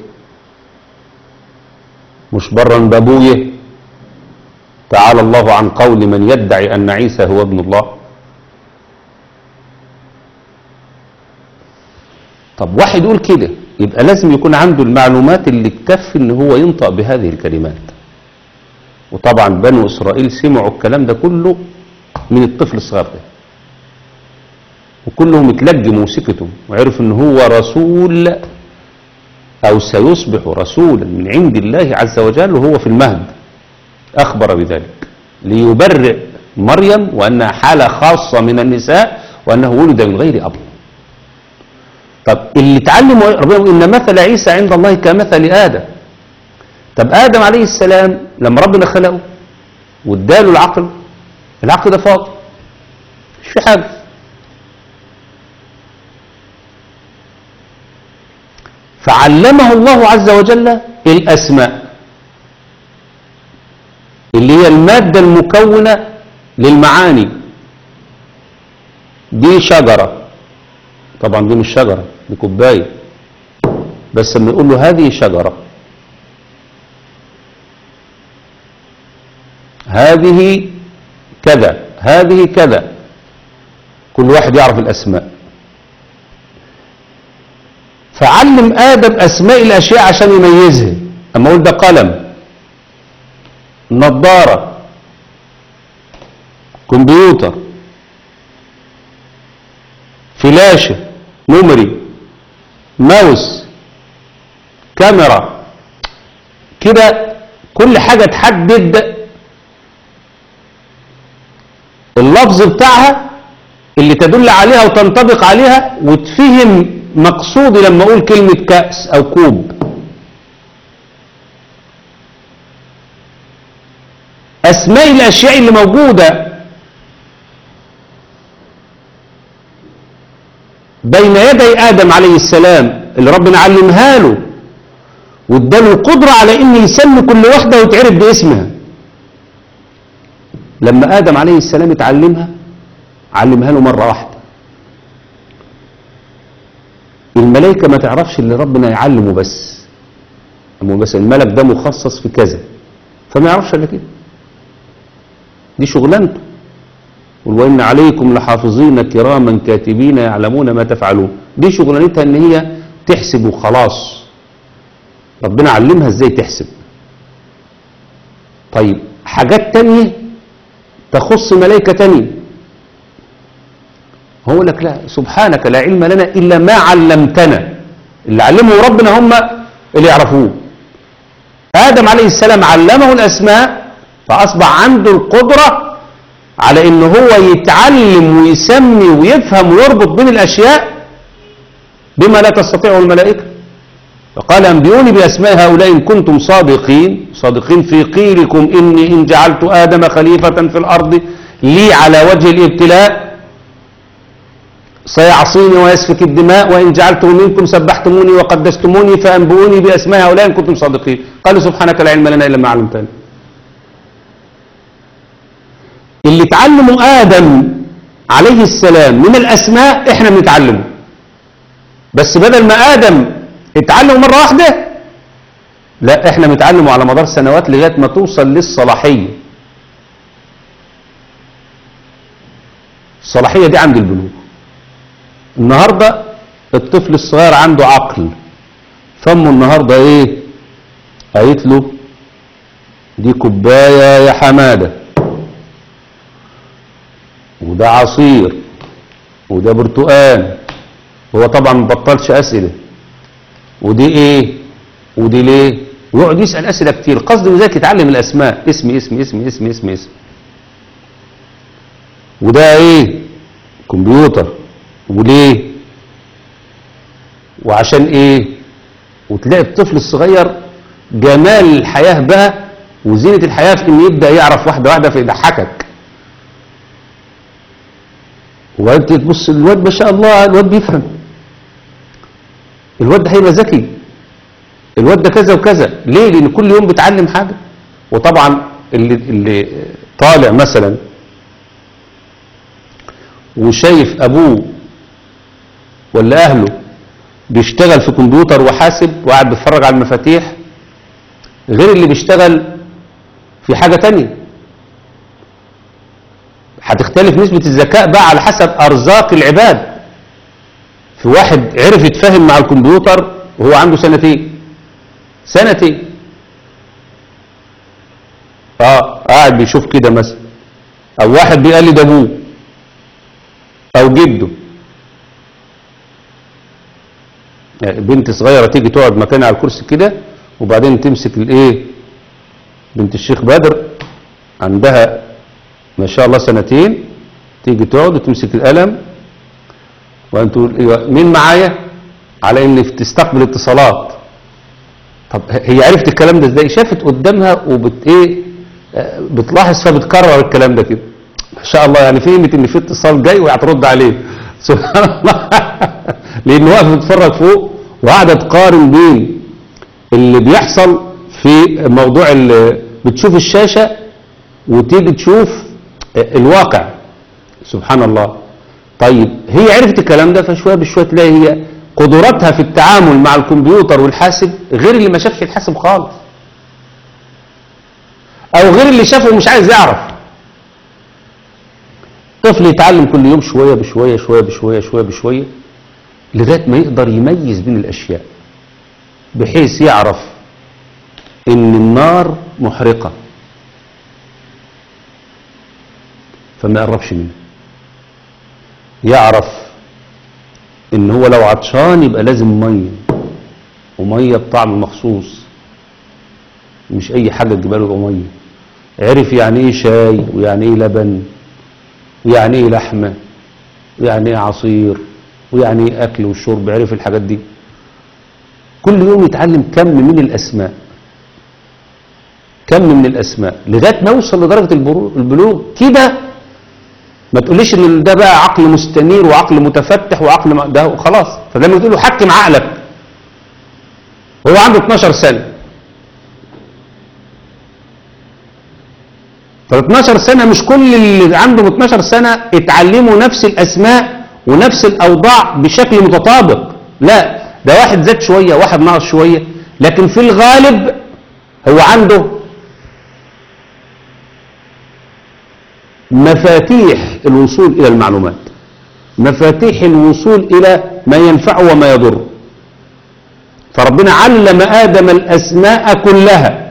مش برا بأبويه تعالى الله عن قول من يدعي أن عيسى هو ابن الله طب واحد يقول كده يبقى لازم يكون عنده المعلومات اللي تكفي ان هو ينطق بهذه الكلمات وطبعا بنو اسرائيل سمعوا الكلام ده كله من الطفل الصغير ده وكلهم اتلجموا وسكتوا وعرفوا ان هو رسول او سيصبح رسولا من عند الله عز وجل وهو في المهد اخبر بذلك ليبرئ مريم وانها حالة خاصة من النساء وانه ولد من غير اب طب اللي اتعلم ربنا يقول ان مثل عيسى عند الله كمثل ادم طب ادم عليه السلام لما ربنا خلقه واداله العقل العقل ده فاضي مش في حاجه فعلمه الله عز وجل الاسماء اللي هي الماده المكونه للمعاني دي شجره طبعا دي مش شجرة دي كوباية بس لما يقول له هذه شجرة هذه كذا هذه كذا كل واحد يعرف الأسماء فعلم آدم أسماء الأشياء عشان يميزها أما أقول ده قلم نظارة كمبيوتر فلاشة ميموري ماوس كاميرا كده كل حاجة تحدد اللفظ بتاعها اللي تدل عليها وتنطبق عليها وتفهم مقصودي لما اقول كلمة كأس او كوب اسماء الاشياء اللي موجودة بين يدي ادم عليه السلام اللي ربنا علمها له واداله القدرة على ان يسمي كل واحدة ويتعرف باسمها لما ادم عليه السلام اتعلمها علمها له مرة واحدة الملائكة ما تعرفش اللي ربنا يعلمه بس أما بس الملك ده مخصص في كذا فما يعرفش الا كده دي شغلانته قل وإن عليكم لحافظين كراما كاتبين يعلمون ما تفعلون دي شغلانتها ان هي تحسب وخلاص ربنا علمها ازاي تحسب طيب حاجات تانية تخص ملائكة تانية هو لك لا سبحانك لا علم لنا إلا ما علمتنا اللي علمه ربنا هم اللي يعرفوه آدم عليه السلام علمه الأسماء فأصبح عنده القدرة على إن هو يتعلم ويسمي ويفهم ويربط بين الأشياء بما لا تستطيعه الملائكة فقال أنبئوني بأسماء هؤلاء إن كنتم صادقين صادقين في قيلكم إني إن جعلت آدم خليفة في الأرض لي على وجه الابتلاء سيعصيني ويسفك الدماء وإن جعلته منكم سبحتموني وقدستموني فأنبئوني بأسماء هؤلاء إن كنتم صادقين قالوا سبحانك لا علم لنا إلا ما علمتنا اللي تعلموا آدم عليه السلام من الأسماء إحنا بنتعلمه بس بدل ما آدم اتعلم مرة واحدة لا إحنا بنتعلمه على مدار سنوات لغاية ما توصل للصلاحية الصلاحية دي عند البلوغ النهاردة الطفل الصغير عنده عقل فمه النهاردة ايه قالت له دي كوباية يا حمادة وده عصير وده برتقال هو طبعا مبطلش اسئلة ودي ايه ودي ليه ويقعد يسأل اسئلة كتير قصده ذلك يتعلم الاسماء اسم اسم اسم اسم اسم اسم وده ايه كمبيوتر وليه وعشان ايه وتلاقي الطفل الصغير جمال الحياة بقى وزينة الحياة في ان يبدأ يعرف واحدة واحدة فيضحكك وانت تبص الواد ما شاء الله الواد بيفهم الواد ده هيبقى ذكي الواد ده كذا وكذا ليه لان كل يوم بيتعلم حاجة وطبعا اللي, اللي طالع مثلا وشايف ابوه ولا اهله بيشتغل في كمبيوتر وحاسب وقاعد بيتفرج على المفاتيح غير اللي بيشتغل في حاجة تانية هتختلف نسبة الذكاء بقى على حسب ارزاق العباد في واحد عرف يتفاهم مع الكمبيوتر وهو عنده سنتين سنتين اه قاعد بيشوف كده مثلا او واحد بيقلد ابوه او جده يعني بنت صغيرة تيجي تقعد مكانها على الكرسي كده وبعدين تمسك الايه بنت الشيخ بدر عندها ما شاء الله سنتين تيجي تقعد وتمسك القلم وانت تقول ايوه مين معايا على ان تستقبل اتصالات طب هي عرفت الكلام ده ازاي شافت قدامها وبت ايه آه، بتلاحظ فبتكرر الكلام ده كده ما شاء الله يعني فهمت ان في اتصال جاي وهترد عليه سبحان الله لان واقف بتتفرج فوق وقاعده تقارن بين اللي بيحصل في موضوع اللي بتشوف الشاشه وتيجي تشوف الواقع سبحان الله طيب هي عرفت الكلام ده فشويه بشويه تلاقي هي قدراتها في التعامل مع الكمبيوتر والحاسب غير اللي ما شافش الحاسب خالص او غير اللي شافه ومش عايز يعرف طفل يتعلم كل يوم شوية بشوية شوية بشوية شوية بشوية لغاية ما يقدر يميز بين الأشياء بحيث يعرف إن النار محرقة فما يقربش منها يعرف إن هو لو عطشان يبقى لازم مية ومية بطعم مخصوص مش اي حاجة تجيبها له مية عرف يعني ايه شاي ويعني ايه لبن ويعني ايه لحمة ويعني ايه عصير ويعني ايه اكل وشرب عرف الحاجات دي كل يوم يتعلم كم من الاسماء كم من الاسماء لغايه ما يوصل لدرجه البرو- البلوغ كده ما تقوليش ان ده بقى عقل مستنير وعقل متفتح وعقل ما- ده خلاص فلما تقول له حكم عقلك هو عنده 12 سنه ف 12 سنه مش كل اللي عندهم 12 سنه اتعلموا نفس الاسماء ونفس الاوضاع بشكل متطابق لا ده واحد زاد شويه واحد نقص شويه لكن في الغالب هو عنده مفاتيح الوصول إلى المعلومات مفاتيح الوصول إلى ما ينفع وما يضر فربنا علم آدم الأسماء كلها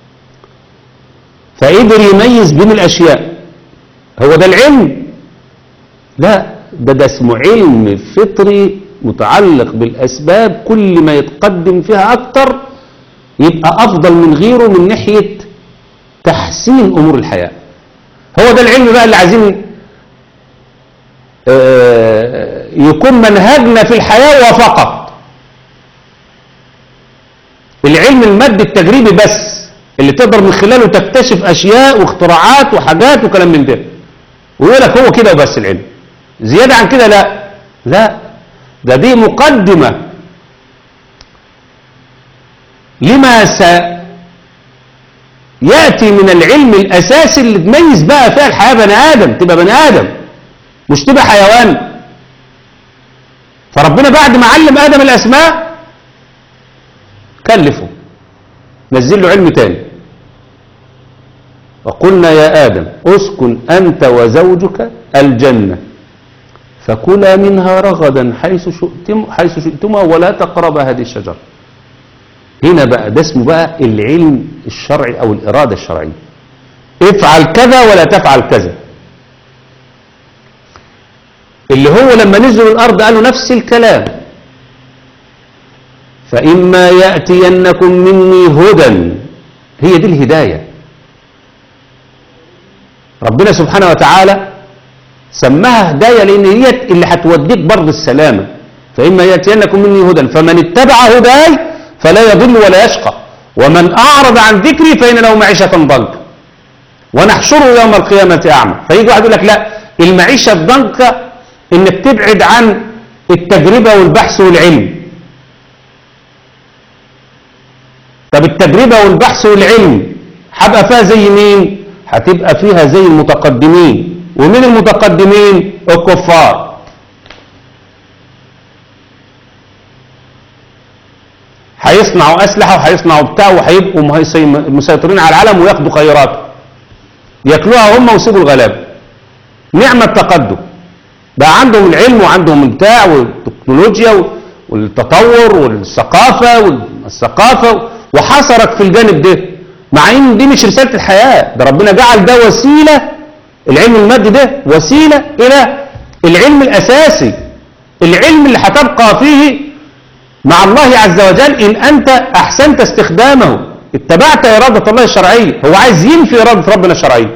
فقدر يميز بين الأشياء هو ده العلم لا ده ده اسمه علم فطري متعلق بالأسباب كل ما يتقدم فيها أكتر يبقى أفضل من غيره من ناحية تحسين أمور الحياة هو ده العلم بقى اللي عايزين آه، يكون منهجنا في الحياة وفقط العلم المادي التجريبي بس اللي تقدر من خلاله تكتشف أشياء واختراعات وحاجات وكلام من ده ويقول لك هو كده وبس العلم زيادة عن كده لا لا ده دي مقدمة لما سيأتي من العلم الأساسي اللي تميز بقى فيها الحياة بني آدم تبقى بني آدم مش تبقى حيوان فربنا بعد ما علم آدم الأسماء كلفه نزل له علم تاني وقلنا يا آدم اسكن أنت وزوجك الجنة فكلا منها رغدا حيث شئتم حيث شئتما ولا تقربا هذه الشجرة هنا بقى ده اسمه بقى العلم الشرعي أو الإرادة الشرعية افعل كذا ولا تفعل كذا اللي هو لما نزلوا الأرض قالوا نفس الكلام فإما يأتينكم مني هدى هي دي الهداية ربنا سبحانه وتعالى سماها هداية لأن هي اللي هتوديك برضه السلامة فإما يأتينكم مني هدى فمن اتبع هداي فلا يضل ولا يشقى ومن أعرض عن ذكري فإن له معيشة ضنكا ونحشره يوم القيامة أعمى فيجي واحد يقول لك لا المعيشة الضنكة إنك تبعد عن التجربة والبحث والعلم طب التجربة والبحث والعلم هبقى فيها زي مين هتبقى فيها زي المتقدمين ومن المتقدمين الكفار هيصنعوا أسلحة وهيصنعوا بتاع وهيبقوا مهيصي- مسيطرين على العالم وياخدوا خيراته ياكلوها هم ويسيبوا الغلابة نعم التقدم بقى عندهم العلم وعندهم البتاع والتكنولوجيا والتطور والثقافة والثقافة وحصرك في الجانب ده مع ان دي مش رسالة الحياة ده ربنا جعل ده وسيلة العلم المادي ده وسيلة الى العلم الاساسي العلم اللي هتبقى فيه مع الله عز وجل ان انت احسنت استخدامه اتبعت ارادة الله الشرعية هو عايز ينفي ارادة ربنا الشرعية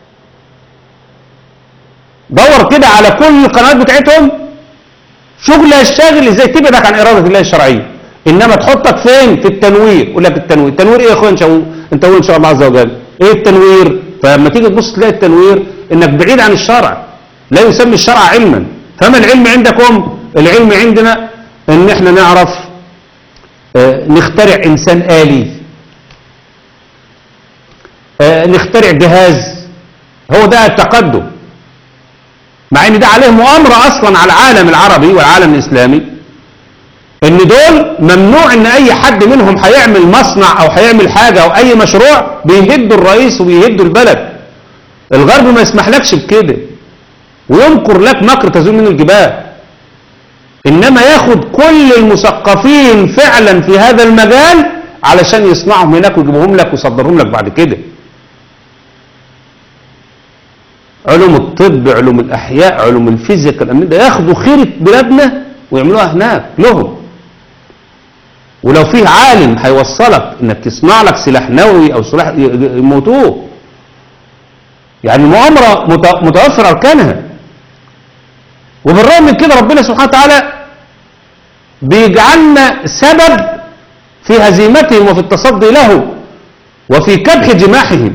دور كده على كل القنوات بتاعتهم شغل الشاغل ازاي تبعدك عن اراده الله الشرعيه انما تحطك فين في التنوير يقول لك التنوير التنوير ايه يا اخويا انت انت ان شاء الله عز وجل ايه التنوير فلما تيجي تبص تلاقي التنوير انك بعيد عن الشرع لا يسمي الشرع علما فما العلم عندكم العلم عندنا ان احنا نعرف آه، نخترع انسان آلي آه، نخترع جهاز هو ده التقدم مع ان ده عليه مؤامرة اصلا على العالم العربي والعالم الاسلامي ان دول ممنوع ان اي حد منهم هيعمل مصنع او هيعمل حاجة او اي مشروع بيهدوا الرئيس وبيهدوا البلد الغرب ما يسمحلكش بكده وينكر لك مكر تزول منه الجبال انما ياخد كل المثقفين فعلا في هذا المجال علشان يصنعهم هناك ويجيبهم لك ويصدرهم لك بعد كده علوم الطب علوم الأحياء علوم الفيزياء الكلام ده ياخدوا خيرة بلادنا ويعملوها هناك لهم ولو فيه عالم هيوصلك انك تصنع لك سلاح نووي او سلاح ي- ي- يموتوه يعني المؤامرة مت- متوفر اركانها وبالرغم من كده ربنا سبحانه وتعالى بيجعلنا سبب في هزيمتهم وفي التصدي له وفي كبح جماحهم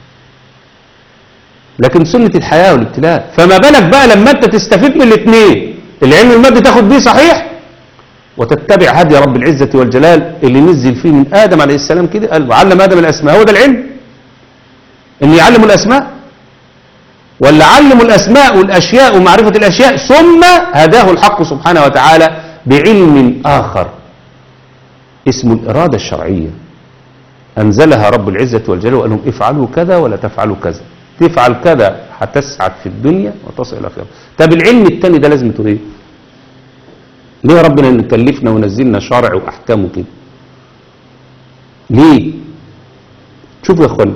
لكن سنة الحياة والابتلاء فما بالك بقى لما انت تستفيد من الاثنين العلم المادي تاخد بيه صحيح وتتبع هدي رب العزة والجلال اللي نزل فيه من آدم عليه السلام كده قال وعلم آدم الأسماء هو ده العلم إن يعلموا الأسماء ولا علموا الأسماء والأشياء ومعرفة الأشياء ثم هداه الحق سبحانه وتعالى بعلم آخر اسمه الإرادة الشرعية أنزلها رب العزة والجلال وقال لهم افعلوا كذا ولا تفعلوا كذا تفعل كذا هتسعد في الدنيا وتصل إلى الآخرة طب العلم التاني ده لازمته ايه؟ ليه ربنا نكلفنا ونزلنا شرع وأحكامه كده؟ ليه؟ شوفوا يا اخوانا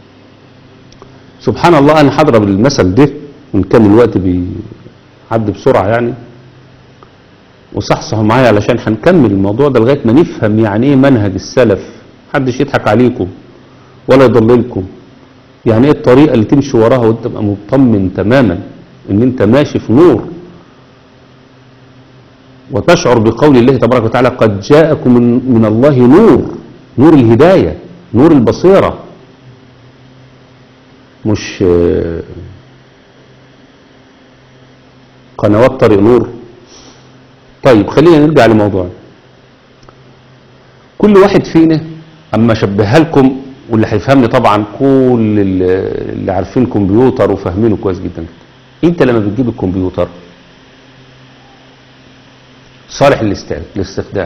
سبحان الله أنا هضرب المثل ده وإن كان الوقت بيعدي بسرعة يعني وصحصحوا معايا علشان هنكمل الموضوع ده لغاية ما نفهم يعني ايه منهج السلف محدش يضحك عليكم ولا يضللكم يعني ايه الطريقة اللي تمشي وراها وانت تبقى مطمن تماما ان انت ماشي في نور وتشعر بقول الله تبارك وتعالى قد جاءكم من, من الله نور نور الهداية نور البصيرة مش آه، قنوات طريق نور طيب خلينا نرجع لموضوعنا كل واحد فينا اما اشبهها لكم واللي هيفهمني طبعا كل اللي اللي عارفين كمبيوتر وفاهمينه كويس جدا انت لما بتجيب الكمبيوتر صالح للاست- للاستخدام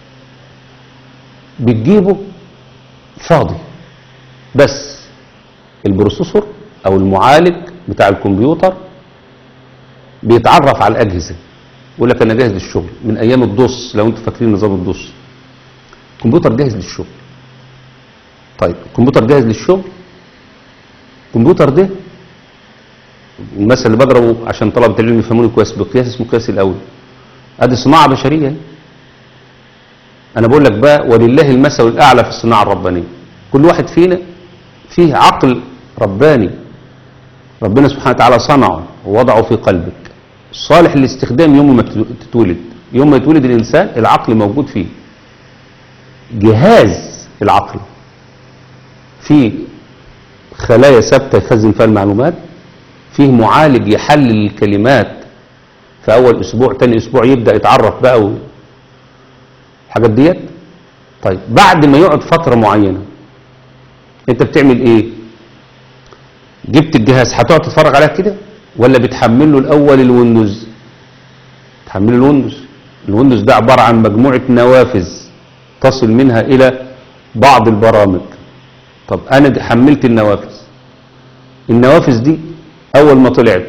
بتجيبه فاضي بس البروسيسور او المعالج بتاع الكمبيوتر بيتعرف على الاجهزه يقول لك انا جاهز للشغل من ايام الدوس لو انتوا فاكرين نظام الدوس الكمبيوتر جاهز للشغل طيب الكمبيوتر جاهز للشغل الكمبيوتر ده المثل اللي بضربه عشان طلبة العلم يفهموني كويس بقياس اسمه قياس الاول ادي صناعة بشرية اهي. انا بقول لك بقى ولله المثل الاعلى في الصناعة الربانية كل واحد فينا فيه عقل رباني ربنا سبحانه وتعالى صنعه ووضعه في قلبك صالح للاستخدام يوم ما تتولد يوم ما يتولد الإنسان العقل موجود فيه جهاز العقل فيه خلايا ثابتة يخزن فيها المعلومات فيه معالج يحلل الكلمات في أول أسبوع تاني أسبوع يبدأ يتعرف بقى و... الحاجات ديت طيب بعد ما يقعد فترة معينة انت بتعمل ايه جبت الجهاز هتقعد تتفرج عليها كده ولا بتحمل له الاول الويندوز تحمل الويندوز الويندوز ده عبارة عن مجموعة نوافذ تصل منها الى بعض البرامج طب انا حملت النوافذ النوافذ دي اول ما طلعت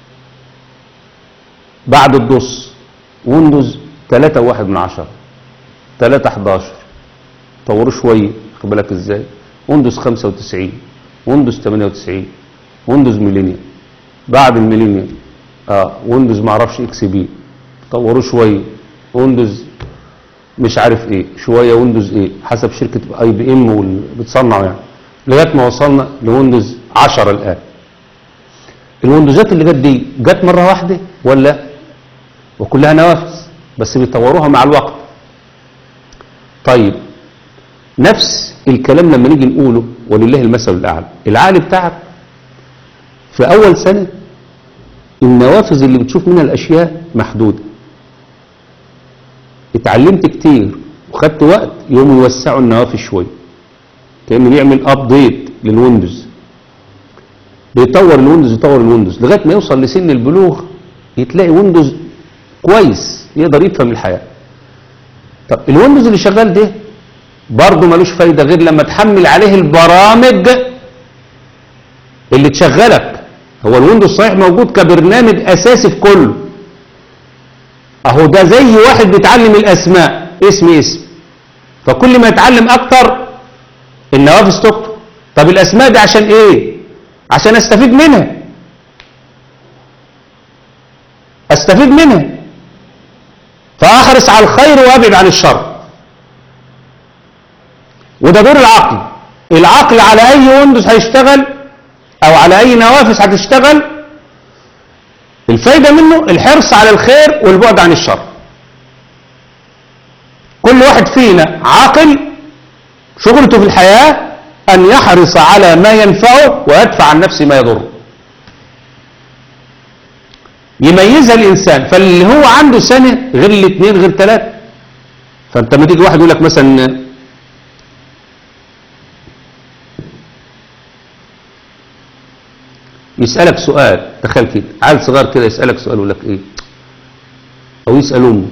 بعد الدوس ويندوز 3 واحد من عشرة 3 11 طوروا شوية خد بالك ازاي ويندوز 95 ويندوز 98 ويندوز ميلينيوم بعد الميلينيوم اه ويندوز معرفش اكس بي طوروا شوية ويندوز مش عارف ايه شوية ويندوز ايه حسب شركة اي بي ام واللي بتصنعه يعني لغاية ما وصلنا لويندوز 10 الان الويندوزات اللي جت دي جت مرة واحدة ولا وكلها نوافذ بس بيطوروها مع الوقت طيب نفس الكلام لما نيجي نقوله ولله المثل الأعلى العقل بتاعك في أول سنة النوافذ اللي بتشوف منها الأشياء محدودة اتعلمت كتير وخدت وقت يوم يوسعوا النوافذ شوية كأنه بيعمل أبديت للويندوز بيطور الويندوز يطور الويندوز لغاية ما يوصل لسن البلوغ يتلاقي ويندوز كويس يقدر يفهم الحياة طب الويندوز اللي شغال ده برضه ملوش فايدة غير لما تحمل عليه البرامج اللي تشغلك هو الويندوز صحيح موجود كبرنامج أساسي في كله أهو ده زي واحد بيتعلم الأسماء اسم اسم فكل ما يتعلم أكتر النوافذ تكتر طب الأسماء دي عشان إيه؟ عشان أستفيد منها أستفيد منها فأحرص على الخير وأبعد عن الشر وده دور العقل العقل على اي ويندوز هيشتغل او على اي نوافذ هتشتغل الفايدة منه الحرص على الخير والبعد عن الشر كل واحد فينا عاقل شغلته في الحياة أن يحرص على ما ينفعه ويدفع عن نفسه ما يضره يميزها الإنسان فاللي هو عنده سنة غير الاثنين غير ثلاثة فأنت لما تيجي واحد يقول لك مثلا يسألك سؤال تخيل كده عيل صغير كده يسألك سؤال يقول لك ايه او يسأل امه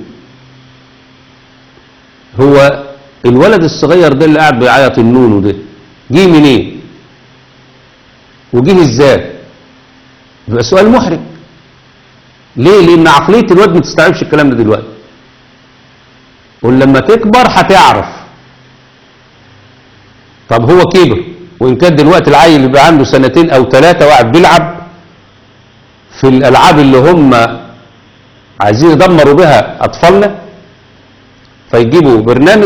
هو الولد الصغير ده اللي قاعد بيعيط النونو ده جه منين وجه ازاي يبقى سؤال محرج ليه لان عقليه الواد ما تستوعبش الكلام ده دلوقتي ولما تكبر هتعرف طب هو كبر وإن كان دلوقتي العيل اللي بيبقى عنده سنتين أو ثلاثة وقاعد بيلعب في الألعاب اللي هم عايزين يدمروا بها أطفالنا فيجيبوا برنامج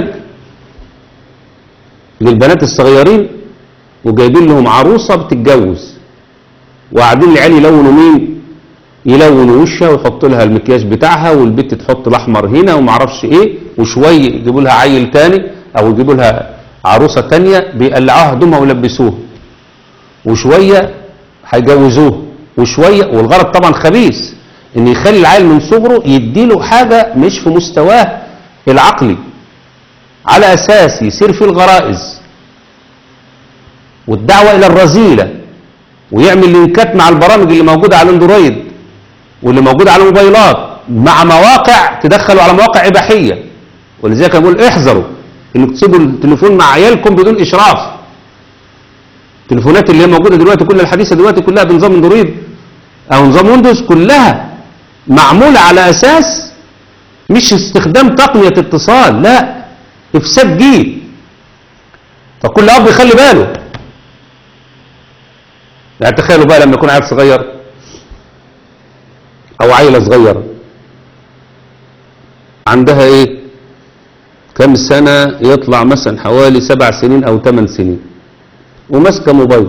للبنات الصغيرين وجايبين لهم عروسة بتتجوز وقاعدين العيال يلونوا مين يلونوا وشها ويحط لها المكياج بتاعها والبت تحط الاحمر هنا ومعرفش ايه وشويه يجيبوا لها عيل تاني او يجيبوا لها عروسه تانية بيقلعوها هدومها ويلبسوها وشويه هيجوزوها وشويه والغرض طبعا خبيث ان يخلي العيل من صغره يديله حاجه مش في مستواه العقلي على اساس يصير في الغرائز والدعوه الى الرذيله ويعمل لينكات مع البرامج اللي موجوده على الاندرويد واللي موجوده على الموبايلات مع مواقع تدخلوا على مواقع اباحيه ولذلك اقول احذروا انك تسيبوا التليفون مع عيالكم بدون اشراف التليفونات اللي هي موجوده دلوقتي كل الحديثه دلوقتي كلها بنظام اندرويد او نظام ويندوز كلها معموله على اساس مش استخدام تقنيه اتصال لا افساد جيل فكل اب يخلي باله يعني تخيلوا بقى لما يكون عيل صغير او عيله صغيره عندها ايه كم سنة يطلع مثلا حوالي سبع سنين او ثمان سنين وماسكه موبايل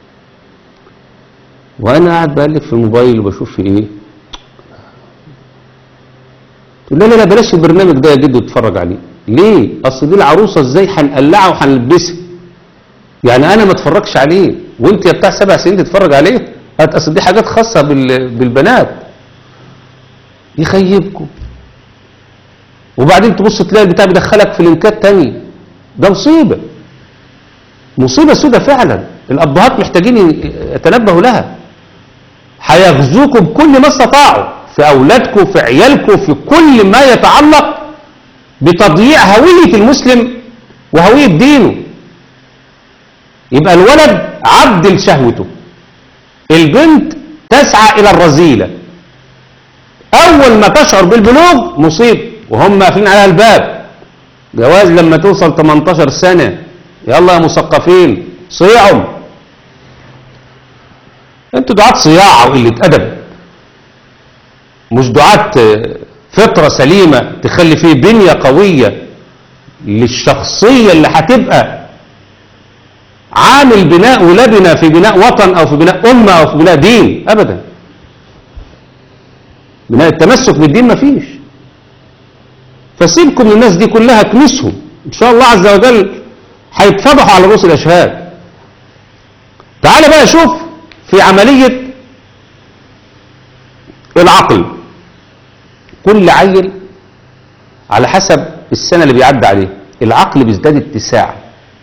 وانا قاعد بقلب في الموبايل وبشوف في ايه تقول لا لا لا بلاش البرنامج ده يا جدو تتفرج عليه ليه اصل دي العروسه ازاي هنقلعها وهنلبسها يعني انا ما اتفرجش عليه وانت يا بتاع سبع سنين تتفرج عليه هات اصل دي حاجات خاصه بال- بالبنات يخيبكم وبعدين تبص تلاقي البتاع بيدخلك في لينكات تانية ده مصيبة مصيبة سودة فعلا الأبهات محتاجين يتنبهوا لها هيغزوكم بكل ما استطاعوا في أولادكم في عيالكم في كل ما يتعلق بتضييع هوية المسلم وهوية دينه يبقى الولد عبد لشهوته البنت تسعى إلى الرذيلة أول ما تشعر بالبلوغ مصيبة وهم قافلين عليها الباب جواز لما توصل 18 سنة يلا يا مثقفين صيعوا انتوا دعاة صياعة وقلة أدب مش دعاة فطرة سليمة تخلي فيه بنية قوية للشخصية اللي هتبقى عامل بناء ولبنة في بناء وطن أو في بناء أمة أو في بناء دين أبدا بناء التمسك بالدين مفيش فسيبكم الناس دي كلها كنسهم ان شاء الله عز وجل هيتفضحوا على رؤوس الاشهاد تعال بقى شوف في عملية العقل كل عيل على حسب السنة اللي بيعدي عليه العقل بيزداد اتساع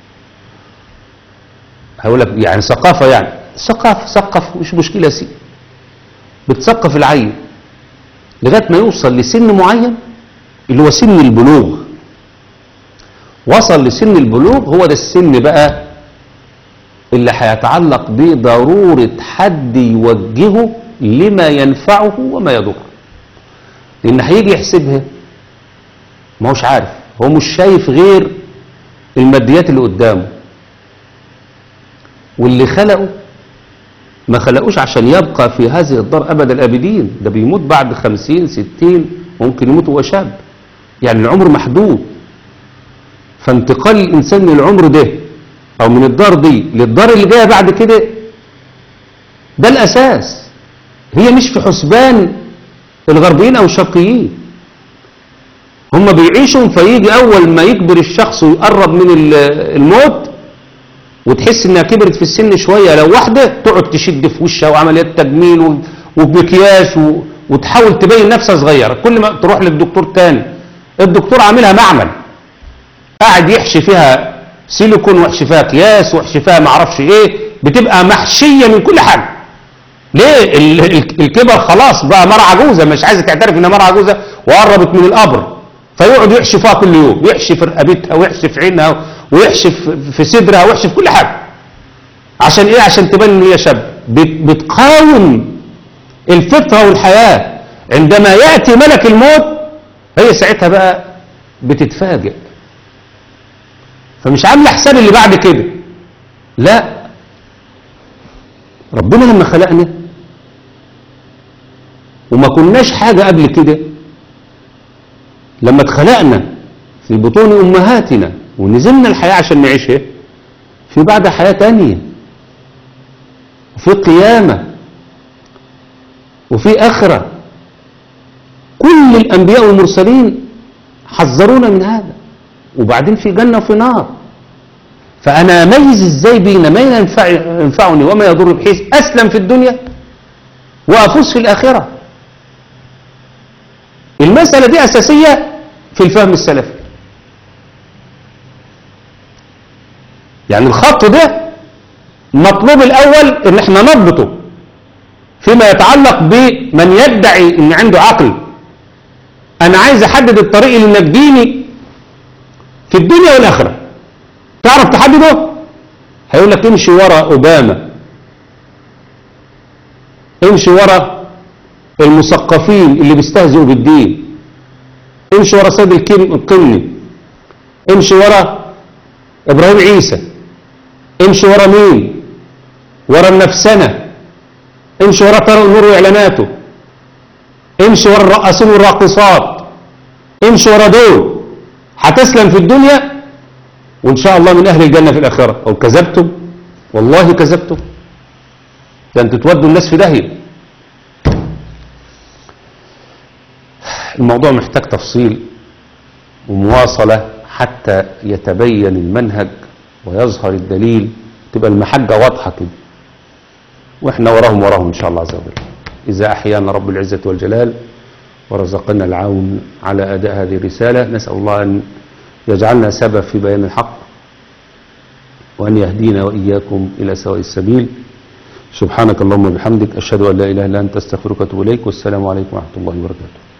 هقول لك يعني ثقافة يعني ثقافة ثقف مش مشكلة سي بتثقف العيل لغاية ما يوصل لسن معين اللي هو سن البلوغ وصل لسن البلوغ هو ده السن بقى اللي هيتعلق بضرورة حد يوجهه لما ينفعه وما يضره لان هيجي يحسبها ما هوش عارف هو مش شايف غير الماديات اللي قدامه واللي خلقه ما خلقوش عشان يبقى في هذه الدار أبد الآبدين ده بيموت بعد خمسين ستين ممكن يموت وهو شاب يعني العمر محدود فانتقال الإنسان من العمر ده أو من الدار دي للدار اللي جاية بعد كده ده الأساس هي مش في حسبان الغربيين أو الشرقيين هم بيعيشوا فيجي أول ما يكبر الشخص ويقرب من ال- الموت وتحس انها كبرت في السن شوية لو واحدة تقعد تشد في وشها وعمليات تجميل و- وبمكياج و- وتحاول تبين نفسها صغيرة كل ما تروح للدكتور تاني الدكتور عاملها معمل قاعد يحشي فيها سيليكون ويحشي فيها اكياس ويحشي فيها معرفش ايه بتبقى محشية من كل حاجة ليه ال- ال- الكبر خلاص بقى مرة عجوزة مش عايزة تعترف انها مرة عجوزة وقربت من القبر فيقعد يحشي فيها كل يوم يحشي في رقبتها ويحشي في عينها ويحشي في- في صدرها ويحشي في كل حاجة عشان ايه عشان تبان ان هي شاب بت- بتقاوم الفطرة والحياة عندما يأتي ملك الموت هي ساعتها بقى بتتفاجئ فمش عامله حساب اللي بعد كده لا ربنا لما خلقنا وما كناش حاجة قبل كده لما اتخلقنا في بطون أمهاتنا ونزلنا الحياة عشان نعيشها في بعد حياة تانية وفي قيامة وفي آخرة كل الأنبياء والمرسلين حذرونا من هذا وبعدين في جنة وفي نار فأنا أميز إزاي بين ما ينفع ينفعني وما يضر بحيث أسلم في الدنيا وأفوز في الآخرة المسألة دي أساسية في الفهم السلفي يعني الخط ده مطلوب الأول إن احنا نضبطه فيما يتعلق بمن يدعي إن عنده عقل أنا عايز أحدد الطريق اللي ينجيني في الدنيا والآخرة تعرف تحدده هيقول لك امشي ورا أوباما امشي ورا المثقفين اللي بيستهزئوا بالدين امشي ورا سيد الكم- القمني امشي ورا ابراهيم عيسى امشي ورا مين ورا النفسنة امشي ورا طارق النور واعلاناته امشي ورا الرقاصين والراقصات امشي ورا دول هتسلم في الدنيا وان شاء الله من اهل الجنة في الاخرة او كذبتم والله كذبتم ده انتوا تودوا الناس في داهية الموضوع محتاج تفصيل ومواصلة حتى يتبين المنهج ويظهر الدليل تبقى المحجة واضحة كده واحنا وراهم وراهم ان شاء الله عز وجل اذا احيانا رب العزة والجلال ورزقنا العون على اداء هذه الرسالة نسأل الله ان يجعلنا سبب في بيان الحق وأن يهدينا وإياكم إلى سواء السبيل سبحانك اللهم وبحمدك أشهد أن لا إله إلا أنت أستغفرك وأتوب إليك والسلام عليكم ورحمة الله وبركاته